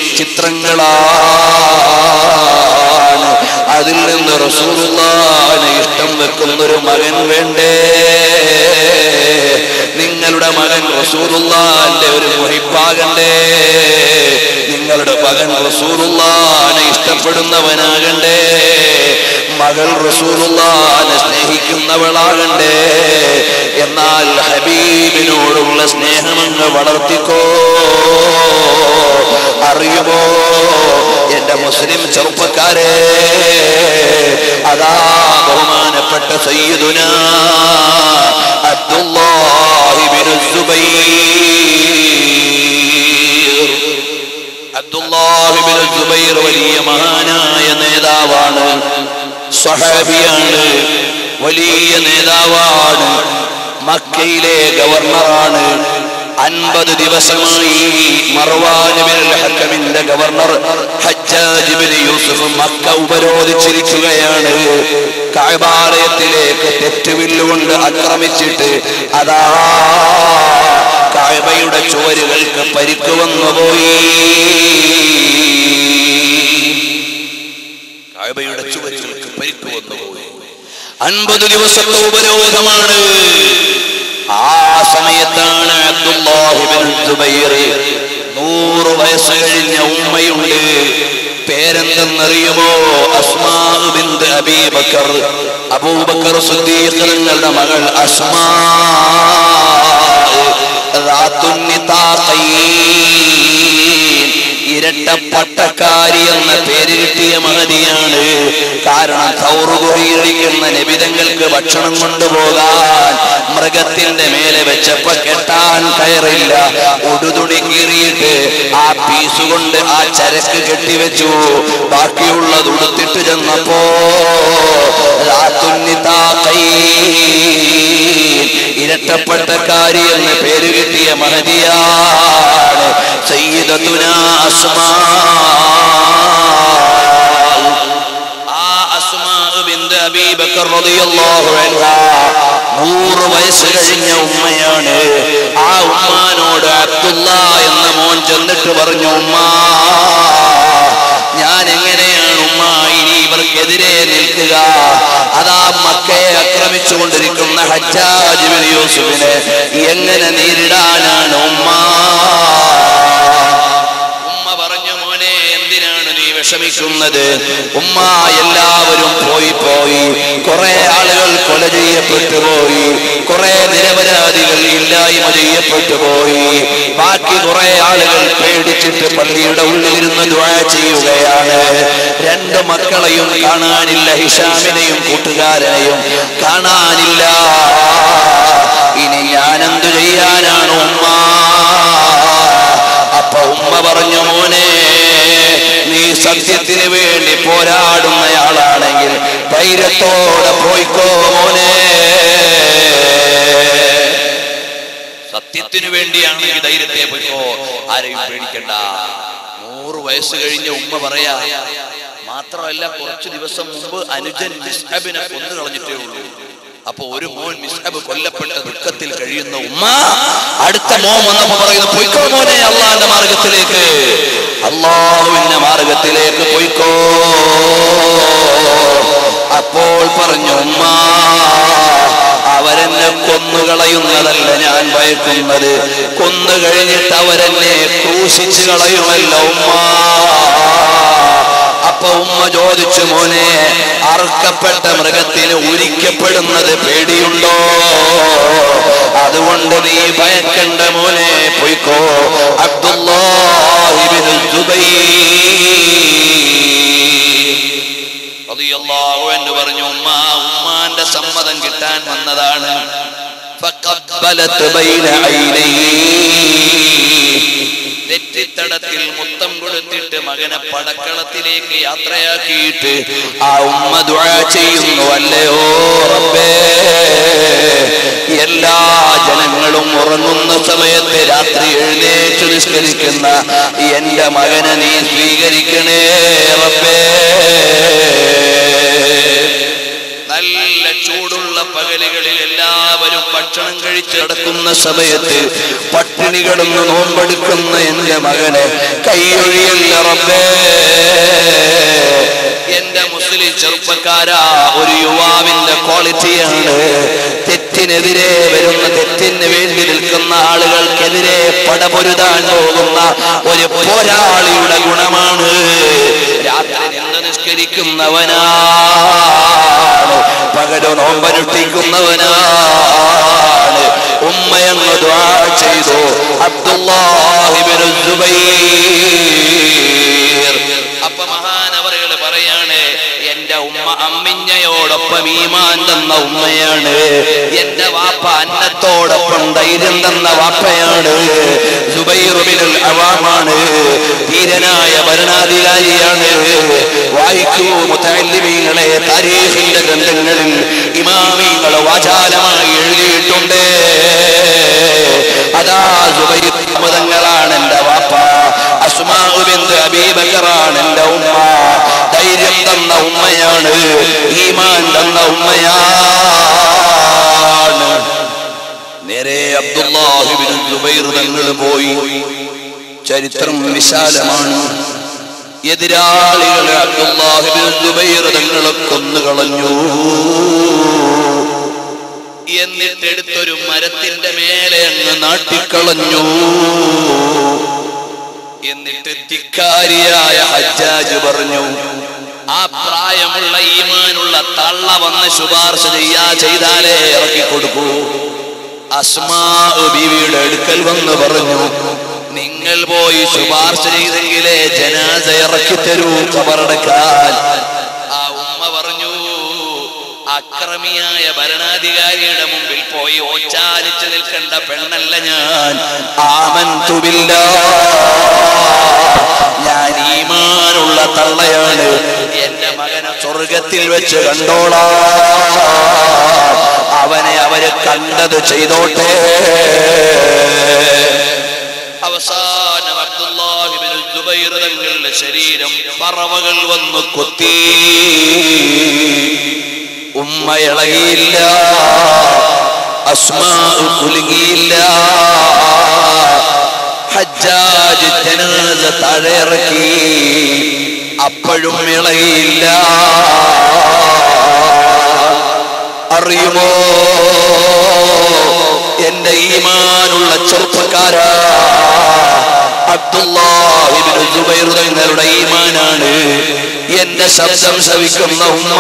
ചിത്രങ്ങളാണ് അതിൽ നിന്ന് റസൂലുള്ളാഹിന് ഇഷ്ടം വെക്കുന്നൊരു മകൻ വേണ്ടേ നിങ്ങളുടെ മകൻ റസൂലുള്ളാന്റെ ഒരു മുഹിപ്പാകണ്ടേ നിങ്ങളുടെ മകൻ റസൂലുള്ളാനെ ഇഷ്ടപ്പെടുന്നവനാകണ്ടേ മകൾ റസൂലുള്ളാനെ സ്നേഹിക്കുന്നവളാകണ്ടേ എന്നാൽ ഹബീബിനോടുള്ള സ്നേഹമങ്ങ് വളർത്തിക്കോ അറിയുമോ എന്റെ മുസ്ലിം ചെറുപ്പക്കാരെ അതാ ബഹുമാനപ്പെട്ട സയ്യിദുന അബ്ദുല്ലാഹിബിൻ സുബൈർ അബ്ദുല്ലാഹിബിൻ സുബൈർ വലിയ മഹാനായ നേതാവാണ് സ്വഹാബിയാണ് വലിയ നേതാവാണ് മക്കയിലെ ഗവർണറാണ് അൻപത് ദിവസമായി മർവാനുബിൻ ഹക്കമിന്റെ ഗവർണർ ഹജ്ജാജിബിൻ യൂസുഫ് മക്ക ഉപരോധിച്ചിരിക്കുകയാണ് കായബാലയത്തിലേക്ക് തെറ്റുവില്ലുകൊണ്ട് ആക്രമിച്ചിട്ട് അതാ കായബയുടെ ചുവരുകൾക്ക് പരിക്ക് വന്നുപോയി കായബയുടെ ചുവരുകൾക്ക് പരിക്ക് വന്നുപോയി അൻപത് ദിവസത്തെ ഉപരോധമാണ് ആ സമയത്താണ് അബ്ദുല്ലാഹിബിൻ സുബൈർ നൂറ് വയസ്സ് കഴിഞ്ഞ ഉമ്മയുണ്ട് പേരെന്തെന്നറിയുമോ അസ്മാ ബിന്ത് അബീബക്കർ അബൂബക്കർ സിദ്ദീഖ് തങ്ങളുടെ മകൾ അസ്മാ റാത്തുൻ നിതാഖൈൻ. ഇരട്ട പട്ടക്കാരി എന്ന പേര് കിട്ടിയ മഹതിയാണ് കാരണം സൗറുകുറിയിരിക്കുന്ന നിബിതങ്ങൾക്ക് ഭക്ഷണം കൊണ്ടുപോകാൻ മൃഗത്തിന്റെ മേലെ വെച്ചപ്പോ കെട്ടാൻ കയറില്ല ഉടുതുണി കീറിയിട്ട് ആ പീസ് കൊണ്ട് ആ ചരക്ക് കെട്ടിവെച്ചു ബാക്കിയുള്ളത് ഉടുത്തിട്ട് ചെന്നപ്പോ ഇരട്ടപ്പെട്ടക്കാരി എന്ന് പേര് കിട്ടിയ മഹതിയാണ് സയ്യിദത്തുന അസ്മാ ആ അസ്മാ ബിന്ത് അബീ ബക്കർ റളിയല്ലാഹു അൻഹാ നൂറ് വയസ്സ് കഴിഞ്ഞ ഉമ്മയാണ് ആ ഉമ്മാനോട് അബ്ദുള്ള എന്ന മോൻ ചെന്നിട്ട് പറഞ്ഞു ഉമ്മ ഞാൻ എങ്ങനെയാണ് ഉമ്മ ഇനി ഇവർക്കെതിരെ നിൽക്കുക അതാ മക്കയെ ആക്രമിച്ചുകൊണ്ടിരിക്കുന്ന ഹജ്ജാജ് ബിൻ യൂസുഫിനെ എങ്ങനെ നേരിടാനാണ് ഉമ്മ ഉമ്മ പറഞ്ഞു മോനെ എന്തിനാണ് നീ വിഷമിക്കുന്നത് ഉമ്മ എല്ലാവരും പോയി പോയി കുറെ ആളുകൾ കൊല ചെയ്യപ്പെട്ടു പോയി കുറെ നിരപരാധികൾ ഇല്ലായ്മ ചെയ്യപ്പെട്ടു പോയി ബാക്കി കുറെ ആളുകൾ പേടിച്ചിട്ട് പള്ളിയുടെ ഉള്ളിലിരുന്ന് ദ്വാ ചെയ്യുകയാണ് രണ്ട് മക്കളെയും കാണാനില്ല ഹിഷാമിനെയും കൂട്ടുകാരനെയും കാണാനില്ല ഇനി ഞാനെന്തു ചെയ്യാനാണ് ഉമ്മ അപ്പൊ ഉമ്മ പറഞ്ഞു മോനെ നീ സത്യത്തിന് വേണ്ടി പോരാടുന്നയാളാണെങ്കിൽ ധൈര്യത്തോടെ പോയിക്കോ മോനെ സത്യത്തിന് വേണ്ടിയാണെങ്കിൽ ധൈര്യത്തെ പോയിക്കോ ആരെയും പേടിക്കണ്ട നൂറ് വയസ്സ് കഴിഞ്ഞ ഉമ്മ പറയാ മാത്രമല്ല കുറച്ചു ദിവസം മുമ്പ് അനുജൻ മിസ്ഹബിനെ കൊന്നു കളഞ്ഞിട്ടേ ഉള്ളൂ അപ്പൊ ഒരു മോൻ മിസ്ഹബ് കൊല്ലപ്പെട്ട ദുഃഖത്തിൽ കഴിയുന്ന ഉമ്മ അടുത്ത മോൻ വന്നപ്പോ പറയുന്നു പൊയ്ക്കോ മോനെ അള്ളാന്റെ മാർഗത്തിലേക്ക് അള്ളാഹുവിന്റെ മാർഗത്തിലേക്ക് പൊയ്ക്കോ അപ്പോൾ പറഞ്ഞു ഉമ്മ അവരെന്നെ കൊന്നുകളയുന്നതല്ല ഞാൻ ഭയക്കുന്നത് കൊന്നു കഴിഞ്ഞിട്ട് അവരെന്നെ ക്രൂശിച്ചു കളയുമല്ലോ ഉമ്മ അപ്പൊ ഉമ്മ ചോദിച്ചു മോനെ അറുക്കപ്പെട്ട മൃഗത്തിന് ഉരിക്കപ്പെടുന്നത് പേടിയുണ്ടോ അതുകൊണ്ട് നീ ഭയക്കണ്ട മോനെ പൊയ്ക്കോ അബ്ദുല്ലാഹിബിൻ റളിയല്ലാഹു അൻഹു പറഞ്ഞു ഉമ്മ ഉമ്മാന്റെ സമ്മതം കിട്ടാൻ വന്നതാണ് فقبلت بين عينيه നെറ്റിത്തടത്തിൽ മുത്തം കൊടുത്തിട്ട് മകനെ പടക്കളത്തിലേക്ക് യാത്രയാക്കിയിട്ട് ആ ഉമ്മ ദുആ ചെയ്യുന്നു അല്ലയോ റബ്ബേ എല്ലാ ജനങ്ങളും ഉറങ്ങുന്ന സമയത്ത് രാത്രി എഴുന്നേറ്റ് നിഷ്കരിക്കുന്ന എന്റെ മകനെ നീ സ്വീകരിക്കണേ റബ്ബേ നല്ല ചൂടുള്ള പകലുകളിൽ എല്ലാവരും ഭക്ഷണം കഴിച്ച് കിടക്കുന്ന സമയത്ത് പട്ടിണി കിടന്ന് നോമ്പെടുക്കുന്ന എന്റെ മകനെ കൈയൊഴിയല്ല റബ്ബേ എന്റെ മുസ്ലിം ചെറുപ്പക്കാരാ ഒരു യുവാവിന്റെ ക്വാളിറ്റിയാണ് തെറ്റിനെതിരെ വരുന്ന തെറ്റിന് വേണ്ടി നിൽക്കുന്ന ആളുകൾക്കെതിരെ പടപൊരുതാൻ പോകുന്ന ഒരു പോരാളിയുടെ ഗുണമാണ് രാത്രി നിന്ന് നിഷ്കരിക്കുന്നവനാണ് പകല് നോമ്പനുഷ്ഠിക്കുന്നവനാണ് ഉമ്മയങ്ങ് ദ്വാ ചെയ്തു അബ്ദുല്ലാഹിബിൻ സുബൈർ അപ്പൊ മഹാനവറുകൾ പറയാണ് എന്റെ ഉമ്മ അമ്മിഞ്ഞയോടൊപ്പം ഈമാൻ തന്ന ഉമ്മയാണ് എന്റെ വാപ്പ അന്നത്തോടൊപ്പം ധൈര്യം തന്ന വാപ്പയാണ് സുബൈറുബിനുൽ അവാമാണ് ധീരനായ ഭരണാധികാരിയാണ് വായിക്കൂ മുത്തല്ലിമീങ്ങളെ താരീഖിന്റെ ഗ്രന്ഥങ്ങളിൽ ഇമാമിങ്ങൾ വാചാലമായി എഴുതിയിട്ടുണ്ട് അതാ സുബൈർ മതങ്ങളാണ് എന്റെ വാപ്പ അസ്മാബിന്ദ് അബീബക്കറാണ് എന്റെ ഉമ്മ ധൈര്യം തന്ന ഉമ്മയാണ് ഈമാൻ തന്ന ഉമ്മയാണ് നേരെ അബ്ദുല്ലാഹിബിൻ ജുബൈർ തങ്ങൾ പോയി ചരിത്രം വിശാലമാണ് എതിരാളികളെ അബ്ദുല്ലാഹിബിൻ ജുബൈർ തങ്ങളെ കൊന്നുകളഞ്ഞു എന്നിട്ട് എടുത്തൊരു മരത്തിന്റെ മേലെ അങ്ങ് നാട്ടിക്കളഞ്ഞു എന്നിട്ട് ധിക്കാരിയായ ഹജ്ജാജ് പറഞ്ഞു ആ പ്രായമുള്ള ഈമാനുള്ള തള്ള വന്ന് ശുപാർശ ചെയ്യാ ചെയ്താലേ ഇറക്കി കൊടുക്കൂ അസ്മാ ബീവിയുടെ അടുക്കൽ വന്ന് പറഞ്ഞു നിങ്ങൾ പോയി ശുപാർശ ചെയ്തെങ്കിലേ ജനാസ ഇറക്കി തരൂ കബറടക്കാൻ ആ ഉമ്മ പറഞ്ഞു അക്രമിയായ ഭരണാധികാരിയുടെ മുമ്പിൽ പോയി ഓച്ചാലിച്ച് നിൽക്കേണ്ട പെണ്ണല്ല ഞാൻ ആമന്തുമില്ല ഞാൻ ഈമാനുള്ള തള്ളയാണ് എന്റെ മകനെ സ്വർഗത്തിൽ വെച്ച് കണ്ടോളാ അവനെ അവര് കണ്ടത് ചെയ്തോട്ടെ അവസാനം അബ്ദുല്ലാഹിബിൻ ജുബൈർ തങ്ങളുടെ ശരീരം പറവകൾ വന്ന് കൊത്തി ഉമ്മ ഇളകിയില്ല അസ്മാ കുലുങ്ങിയില്ല ഹജ്ജാജ് ജനാസ താഴെ ഇറക്കി അപ്പോഴും ഇളകിയില്ല അറിയുമോ എന്റെ ഈമാനുള്ള ചെറുപ്പക്കാരാ അബ്ദുല്ലാഹിബ്നു ജുബൈർ തങ്ങളുടെ ഈമാനാണ് എന്റെ ശബ്ദം ശ്രവിക്കുന്ന ഉമ്മ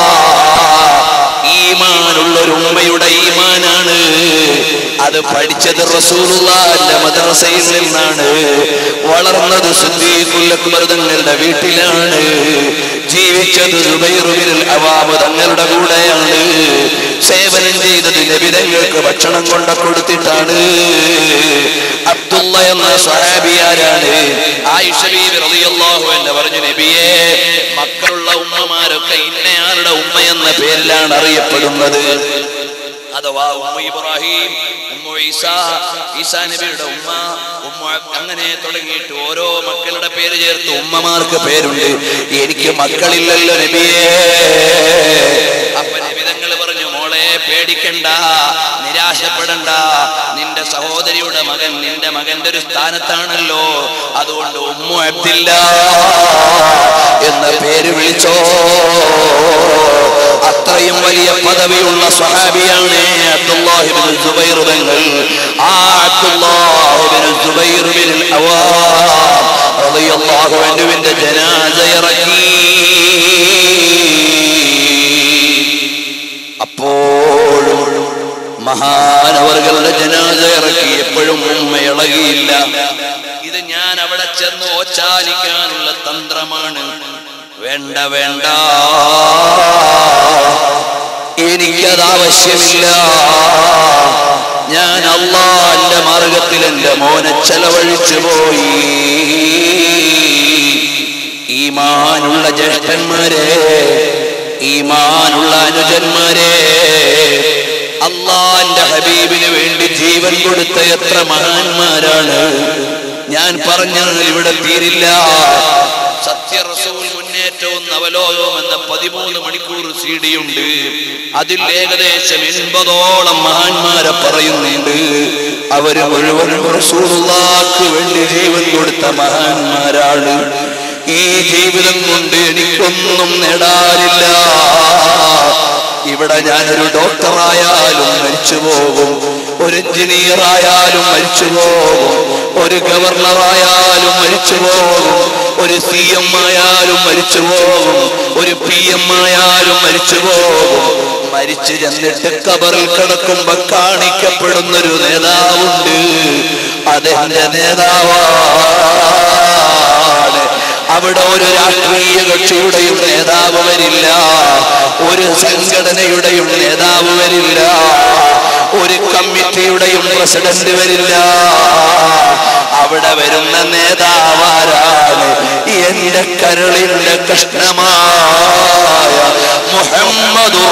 ഈമാനുള്ള ഒരു ഉമ്മയുടെ ഈമാനാണ് അത് പഠിച്ചത് റസൂലുള്ളാന്റെ മദ്രസയിൽ നിന്നാണ് വളർന്നത് സുദ്ദീഖുൽ അക്ബർ തങ്ങളുടെ വീട്ടിലാണ് ജീവിച്ചത് സുബൈറുബിൻ അവാബ് തങ്ങളുടെ കൂടെയാണ് സേവനം ചെയ്തത് നബിതങ്ങൾക്ക് ഭക്ഷണം കൊണ്ട കൊടുത്തിട്ടാണ് അബ്ദുള്ള എന്ന സ്വഹാബിയാരാണ് ആയിഷ ബീവി റളിയല്ലാഹു അൻഹ പറഞ്ഞു നബിയെ മക്കളുള്ള ഉമ്മമാരൊക്കെ ഇന്നയാളുടെ ഉമ്മ എന്ന പേരിലാണ് അറിയപ്പെടുന്നത് അഥവാ ഉമ്മ ഇബ്രാഹിം ഉമ്മ ഈസ ഈസാ നബിയുടെ ഉമ്മ ഉമ്മ അങ്ങനെ തുടങ്ങിയിട്ട് ഓരോ മക്കളുടെ പേര് ചേർത്ത് ഉമ്മമാർക്ക് പേരുണ്ട് എനിക്ക് മക്കളില്ലല്ലോ നബിയേ അപ്പൊ നബിതങ്ങൾ പറഞ്ഞു മോളെ പേടിക്കണ്ട നിരാശപ്പെടണ്ട നിന്റെ സഹോദരിയുടെ മകൻ നിന്റെ മകന്റെ ഒരു സ്ഥാനത്താണല്ലോ അതുകൊണ്ട് ഉമ്മു അബ്ദില്ല എന്ന പേര് വിളിച്ചോ അത്രയും വലിയ പദവിയുള്ള സ്വഹാബിയാണ് അബ്ദുല്ലാഹിബിൻ സുബൈർ തങ്ങൾ ആ അബ്ദുല്ലാഹിബിൻ സുബൈർ ബിൻ അവാം റളിയല്ലാഹു അൻഹുവിന്റെ ജനാസ ഇറക്കി അപ്പോഴും മഹാനവറുകളുടെ ജനാസ ഇറക്കി എപ്പോഴും ഉമ്മ ഇളകിയില്ല ഇത് ഞാൻ അവിടെ ചെന്ന് ഓച്ചാലിക്കാനുള്ള തന്ത്രമാണ് വേണ്ട വേണ്ട എനിക്കത് ആവശ്യമില്ല ഞാൻ അള്ളാന്റെ മാർഗത്തിൽ എന്റെ മോനെ ചെലവഴിച്ചു പോയി ഈമാനുള്ള ജ്യേഷ്ഠന്മാരെ ഈമാനുള്ള അനുജന്മാരെ അള്ളാന്റെ ഹബീബിന് വേണ്ടി ജീവൻ കൊടുത്ത എത്ര മഹാന്മാരാണ് ഞാൻ പറഞ്ഞാൽ ഇവിടെ തീരില്ല സത്യറസൂൽ മുന്നേറ്റവും നവലോകവും എന്ന പതിമൂന്ന് മണിക്കൂർ സി ഡി ഉണ്ട് അതിൽ ഏകദേശം എൺപതോളം മഹാന്മാരെ പറയുന്നുണ്ട് അവര് മുഴുവനും റസൂലുള്ളാക്ക് വേണ്ടി ജീവൻ കൊടുത്ത മഹാന്മാരാണ് ഈ ജീവിതം കൊണ്ട് എനിക്കൊന്നും നേടാനില്ല ഇവിടെ ഞാനൊരു ഡോക്ടറായാലും മരിച്ചു പോകും ഒരു എഞ്ചിനീയർ ആയാലും മരിച്ചു പോകും ഒരു ഗവർണറായാലും മരിച്ചു പോകും ഒരു സി എം ആയാലും മരിച്ചു പോകും ഒരു പി എം ആയാലും മരിച്ചു പോകും മരിച്ചു ചെന്നിട്ട് കബറിൽ കിടക്കുമ്പോ കാണിക്കപ്പെടുന്നൊരു നേതാവുണ്ട് അതെന്റെ നേതാവാണ് അവിടെ ഒരു രാഷ്ട്രീയ കക്ഷിയുടെയും നേതാവ് വരില്ല ഒരു സംഘടനയുടെയും നേതാവ് വരില്ല ഒരു കമ്മിറ്റിയുടെയും പ്രസിഡന്റ് വരില്ല അവിടെ വരുന്ന നേതാവാരാണ് എന്റെ കരളിന്റെ കഷ്ണമായ മുഹമ്മദുർ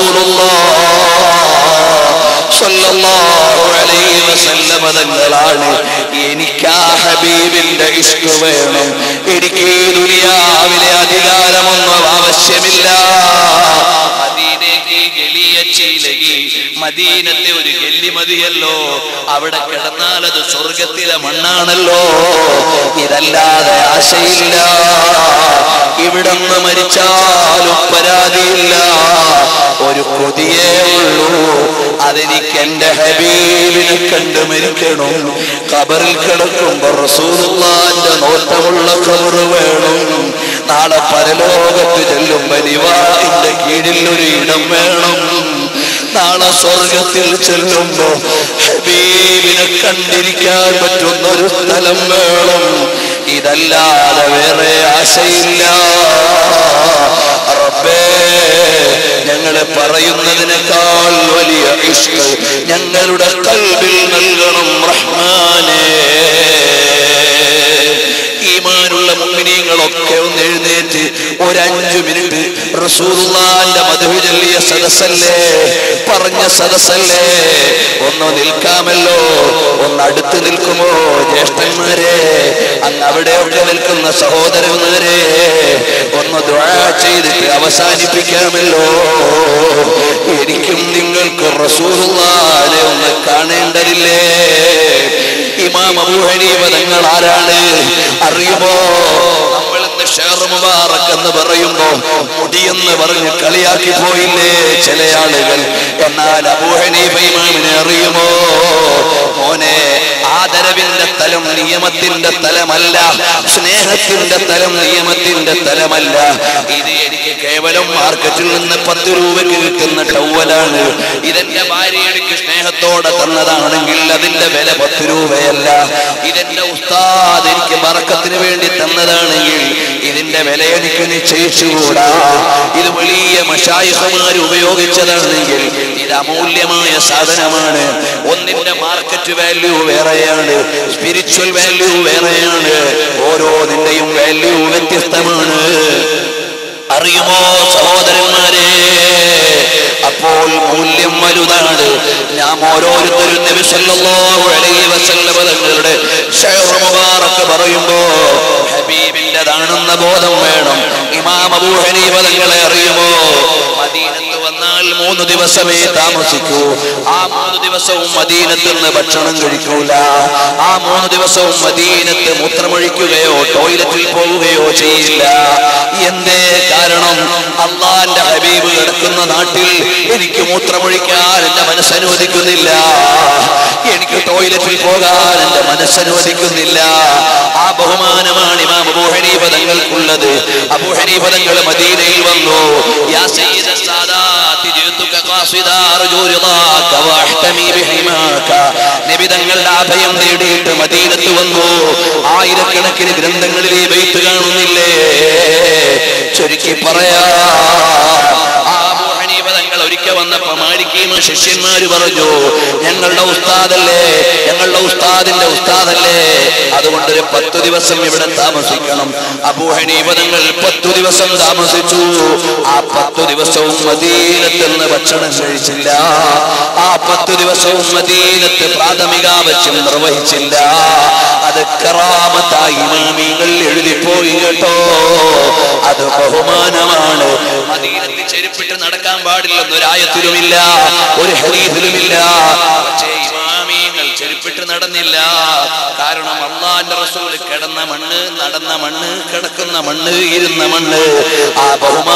റസൂലുള്ളാഹ് സ്വല്ലല്ലാഹു അലൈഹി വസല്ലമ തങ്ങളാണ് എനിക്ക് ആ ഹബീബിന്റെ ഇഷ്ക വേണം എനിക്ക് ഈ ദുനിയാവിലെ അധികാരമൊന്നും ആവശ്യമില്ല മദീനയ്ക്ക് ഗലിയച്ചിലകി മദീനത്തെ ഒരു ഗല്ലി മതിയല്ലോ അവിടെ കിടന്നാൽ അത് സ്വർഗത്തിലെ മണ്ണാണല്ലോ ഇതല്ലാതെ ആശയില്ല ഇവിടുന്ന് മരിച്ചാലും പരാതിയില്ല ഒരു കൊതിയേ ഉള്ളൂ അതെനിക്ക് എന്റെ ഹബീബിനെ കണ്ട് മരിക്കണം കബറിൽ കിടക്കുമ്പോ റസൂലുള്ളാന്റെ നോട്ടമുള്ള കബർ വേണം നാളെ പരലോകത്ത് ചെല്ലുമ്പോ നിവാഹിന്റെ കീഴിൽ ഒരു ഇടം വേണം നാളെ സ്വർഗത്തിൽ ചെല്ലുമ്പോ ഹബീബിനെ കണ്ടിരിക്കാൻ പറ്റുന്ന ഒരു സ്ഥലം വേണം ഇതല്ലാതെ വേറെ ആശയില്ല റബ്ബേ ഞങ്ങളെ പറയുന്നതിനേക്കാൾ വലിയ ഇഷ്ക ഞങ്ങളുടെ കൽബിൽ നൽകണം റഹ്മാനേ ഈമാനുള്ള മുമ്മിനീങ്ങളൊക്കെ ഒന്ന് എഴുന്നേറ്റ് ഒരഞ്ചു മിനിറ്റ് റസൂലുള്ളാന്റെ മധു ചൊല്ലിയ സദസ്സല്ലേ പറഞ്ഞ സദസ്സല്ലേ ഒന്ന് നിൽക്കാമല്ലോ ഒന്ന് അടുത്ത് നിൽക്കുമോ ജ്യേഷ്ഠന്മാരെ അങ്ങ് അവിടെയൊക്കെ നിൽക്കുന്ന സഹോദരന്മാരെ ഒന്ന് ദ്വാ ചെയ്തിട്ട് അവസാനിപ്പിക്കാമല്ലോ എനിക്കും നിങ്ങൾക്ക് റസൂലുള്ളാനെ ഒന്ന് കാണേണ്ടതില്ലേ ഇമാം അബൂ ഹനീഫ തങ്ങൾ ആരാണ് അറിയുമോ നമ്മൾ ഇന്ന് ഷേർ മുബാറക് എന്ന് പറയുമ്പോ മുടിയെന്ന് പറഞ്ഞ് കളിയാക്കി പോയില്ലേ ചില ആളുകൾ എന്നാൽ അബൂ ഹനീഫ ഇമാമിനെ അറിയുമോ മോനെ ആദരവിന്റെ തലം നിയമത്തിന്റെ തലമല്ല സ്നേഹത്തിന്റെ തലം നിയമത്തിന്റെ തലമല്ല ഇത് എനിക്ക് കേവലം മാർക്കറ്റിൽ നിന്ന് പത്ത് രൂപയ്ക്ക് കിട്ടുന്ന ടവലാണ് ഇതെന്റെ ഭാര്യ എനിക്ക് സ്നേഹത്തോടെ തന്നതാണെങ്കിൽ അതിന്റെ വില പത്ത് രൂപയല്ല ഇതെന്റെ ഉസ്താദ് എനിക്ക് ബറക്കത്തിന് വേണ്ടി തന്നതാണെങ്കിൽ ഇതിന്റെ വില എനിക്ക് നിശ്ചയിച്ചുകൂടാ ഇത് വലിയ മഷായിഹമാർ ഉപയോഗിച്ചതാണെങ്കിൽ ഇത് അമൂല്യമായ സാധനമാണ് ഒന്നിന്റെ മാർക്കറ്റ് വാല്യൂ വേറെയാണ് സ്പിരിച്വൽ വാല്യൂ വേറെയാണ് ഓരോന്നിന്റെയും വാല്യൂ വ്യത്യസ്തമാണ് അറിയുമോ സഹോദരന്മാരെ അപ്പോൾ മൂല്യം വലുതാണ് നാം ഓരോരുത്തരും നബി സല്ലല്ലാഹു അലൈഹി വസല്ലമ തങ്ങളുടെ ഷെയർ മുബാറക്ക് പറയുമ്പോ ഹബീബിന്റെതാണെന്ന ബോധം വേണം ഇമാം അബൂ ഹനീഫ തങ്ങളെ അറിയുമോ മദീനത്ത് വന്നാൽ മൂന്ന് ദിവസമേ താമസിക്കൂ ആ മൂന്ന് ദിവസവും മദീനത്ത് നിന്ന് ഭക്ഷണം കഴിക്കൂല ആ മൂന്ന് ദിവസവും മദീനത്ത് മൂത്രമൊഴിക്കുകയോ ടോയ്ലറ്റിൽ പോവുകയോ ചെയ്യില്ല എന്തേ കാരണം അള്ളാന്റെ ഹബീബ് കിടക്കുന്ന നാട്ടിൽ എനിക്ക് മൂത്രമൊഴിക്കാൻ എന്റെ മനസ്സനുവദിക്കുന്നില്ല എനിക്ക് ടോയ്ലറ്റിൽ പോകാൻ എന്റെ മനസ്സനുവദിക്കുന്നില്ല ആ ബഹുമാനമാണ് ഇമാം അബൂ ഹനീഫ തങ്ങൾക്കുള്ളത് അബൂ ഹനീഫ തങ്ങൾ മദീനയിൽ വന്നു യാ സയ്യിദ സാദാത്തി ജിത്തുക ഖാസിദാ അർജു റിളാക വഅഹ്തമി ബിഹിമാക നബി തങ്ങളുടെ അഭയം തേടിയിട്ട് മദീനത്ത് വന്നു ആയിരക്കണക്കിന് ഗ്രന്ഥങ്ങളിൽ ഈ ബൈത്ത് കാണുന്നില്ലേ ചുരുക്കി പറയാ ആ അബൂ ഹനീഫ തങ്ങൾ ഒരിക്കൽ ഇവിടെ വന്നപ്പോ മാലിക്കീമ ശിഷ്യന്മാര് പറഞ്ഞു ഞങ്ങളുടെ ഉസ്താദല്ലേ ഞങ്ങളുടെ ഉസ്താദിന്റെ ഉസ്താദല്ലേ അതുകൊണ്ട് ഒരു പത്തു ദിവസം ഇവിടെ താമസിക്കണം അബൂഹനീപതങ്ങൾ പത്തു ദിവസം താമസിച്ചു ആ പത്തു ദിവസവും മദീനത്ത് നിന്ന് ഭക്ഷണം കഴിച്ചില്ല ആ പത്തു ദിവസവും മദീനത്ത് പ്രാഥമിക ആവശ്യം നിർവഹിച്ചില്ല അത് കറാമത്തായി ഇമാമികൾ എഴുതിപ്പോയി കേട്ടോ അത് ബഹുമാനമാണ് മദീനത്ത് ചെരുപ്പിട്ട് നടക്കാൻ പാടില്ലെന്നൊരായത്തിലുമില്ല ഒരു ഹരീതിലുമില്ല പക്ഷേ ഇമാമിയങ്ങൾ ചെരുപ്പിട്ട് നടന്നില്ല കാരണം അള്ളാന്റെ റസൂൽ കിടന്ന മണ്ണ് നടന്ന മണ്ണ് കിടക്കുന്ന മണ്ണ് ഇരുന്ന മണ്ണ് ആ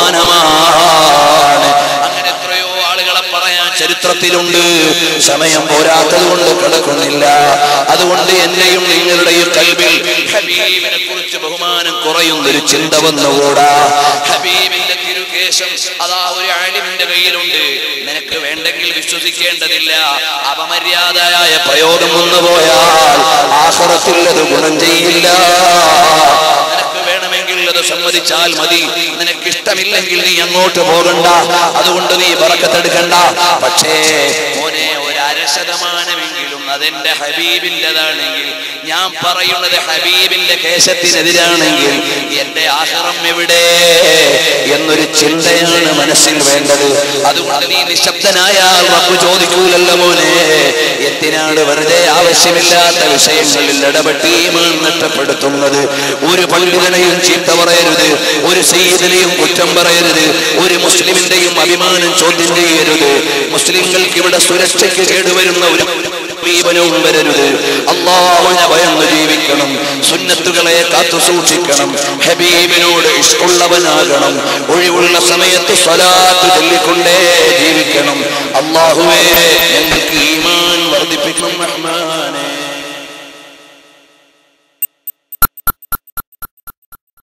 ബഹുമാനമാണ് അങ്ങനെ എത്രയോ ആളുകളെ പറയാൻ ചരിത്രത്തിലുണ്ട് സമയം പോരാത്തത് കൊണ്ട് കിടക്കുന്നില്ല അതുകൊണ്ട് എന്റെയും നിങ്ങളുടെയും കൽവിൽ ഹബീബിനെ കുറിച്ച് ബഹുമാനം കുറയുന്നൊരു ചിന്ത വന്നുകൂടാ ഹബീബിന്റെ തിരുകേശം അതാ ഒരു ആലിമിന്റെ കയ്യിലുണ്ട് നിനക്ക് വേണ്ടെങ്കിൽ വിശ്വസിക്കേണ്ടതില്ല അപമര്യാദയായ പ്രയോഗം വന്നു പോയാൽ ആഹ്റത്തിൽ അത് ഗുണം ചെയ്യില്ല നിനക്ക് വേണമെങ്കിൽ അത് സമ്മതിച്ചാൽ മതി നിനക്ക് ഇഷ്ടമില്ലെങ്കിൽ നീ അങ്ങോട്ട് പോകണ്ട അതുകൊണ്ട് നീ പറക്കത്തെടുക്കണ്ട പക്ഷേ മോനെ ഒരു അര ശതമാനമെങ്കിലും അതെന്റെ ഹബീബിൻ്റെതാണെങ്കിൽ ഞാൻ പറയുന്നത് ഹബീബിന്റെ കേശത്തിനെതിരാണെങ്കിൽ എന്റെ ആഹ്റം എവിടെ എന്നൊരു ചിന്തയാണ് മനസ്സിൽ വേണ്ടത് അതുകൊണ്ട് നീ നിശബ്ദനായാൽ റബ്ബ് ചോദിക്കൂലല്ലോ മോനെ എന്തിനാണ് വെറുതെ ആവശ്യമില്ലാത്ത വിഷയങ്ങളിൽ ഇടപെട്ട് ഈമാൻ നഷ്ടപ്പെടുത്തുന്നത് ഒരു പണ്ഡിതനെയും ചീത്ത പറയരുത് ഒരു സയ്യിദിനെയും കുറ്റം പറയരുത് ഒരു മുസ്ലിമിന്റെയും അഭിമാനം ചോദ്യം ചെയ്യരുത് മുസ്ലിങ്ങൾക്ക് ഇവിടെ സുരക്ഷയ്ക്ക് കേടുവരുന്ന ഒരു സമീപനവും വരരുത് അള്ളാഹുവിനെ ഭയന്ന് ജീവിക്കണം സുന്നത്തുകളെ കാത്തു സൂക്ഷിക്കണം ഹബീബിനോട് ഇഷ്ടമുള്ളവനാകണം ഒഴിവുള്ള സമയത്ത് സ്വലാത്ത് ചൊല്ലിക്കൊണ്ടേ ജീവിക്കണം അള്ളാഹുവേ ഞങ്ങൾക്ക് ഈമാൻ വർദ്ധിപ്പിക്കണം റഹ്മാൻ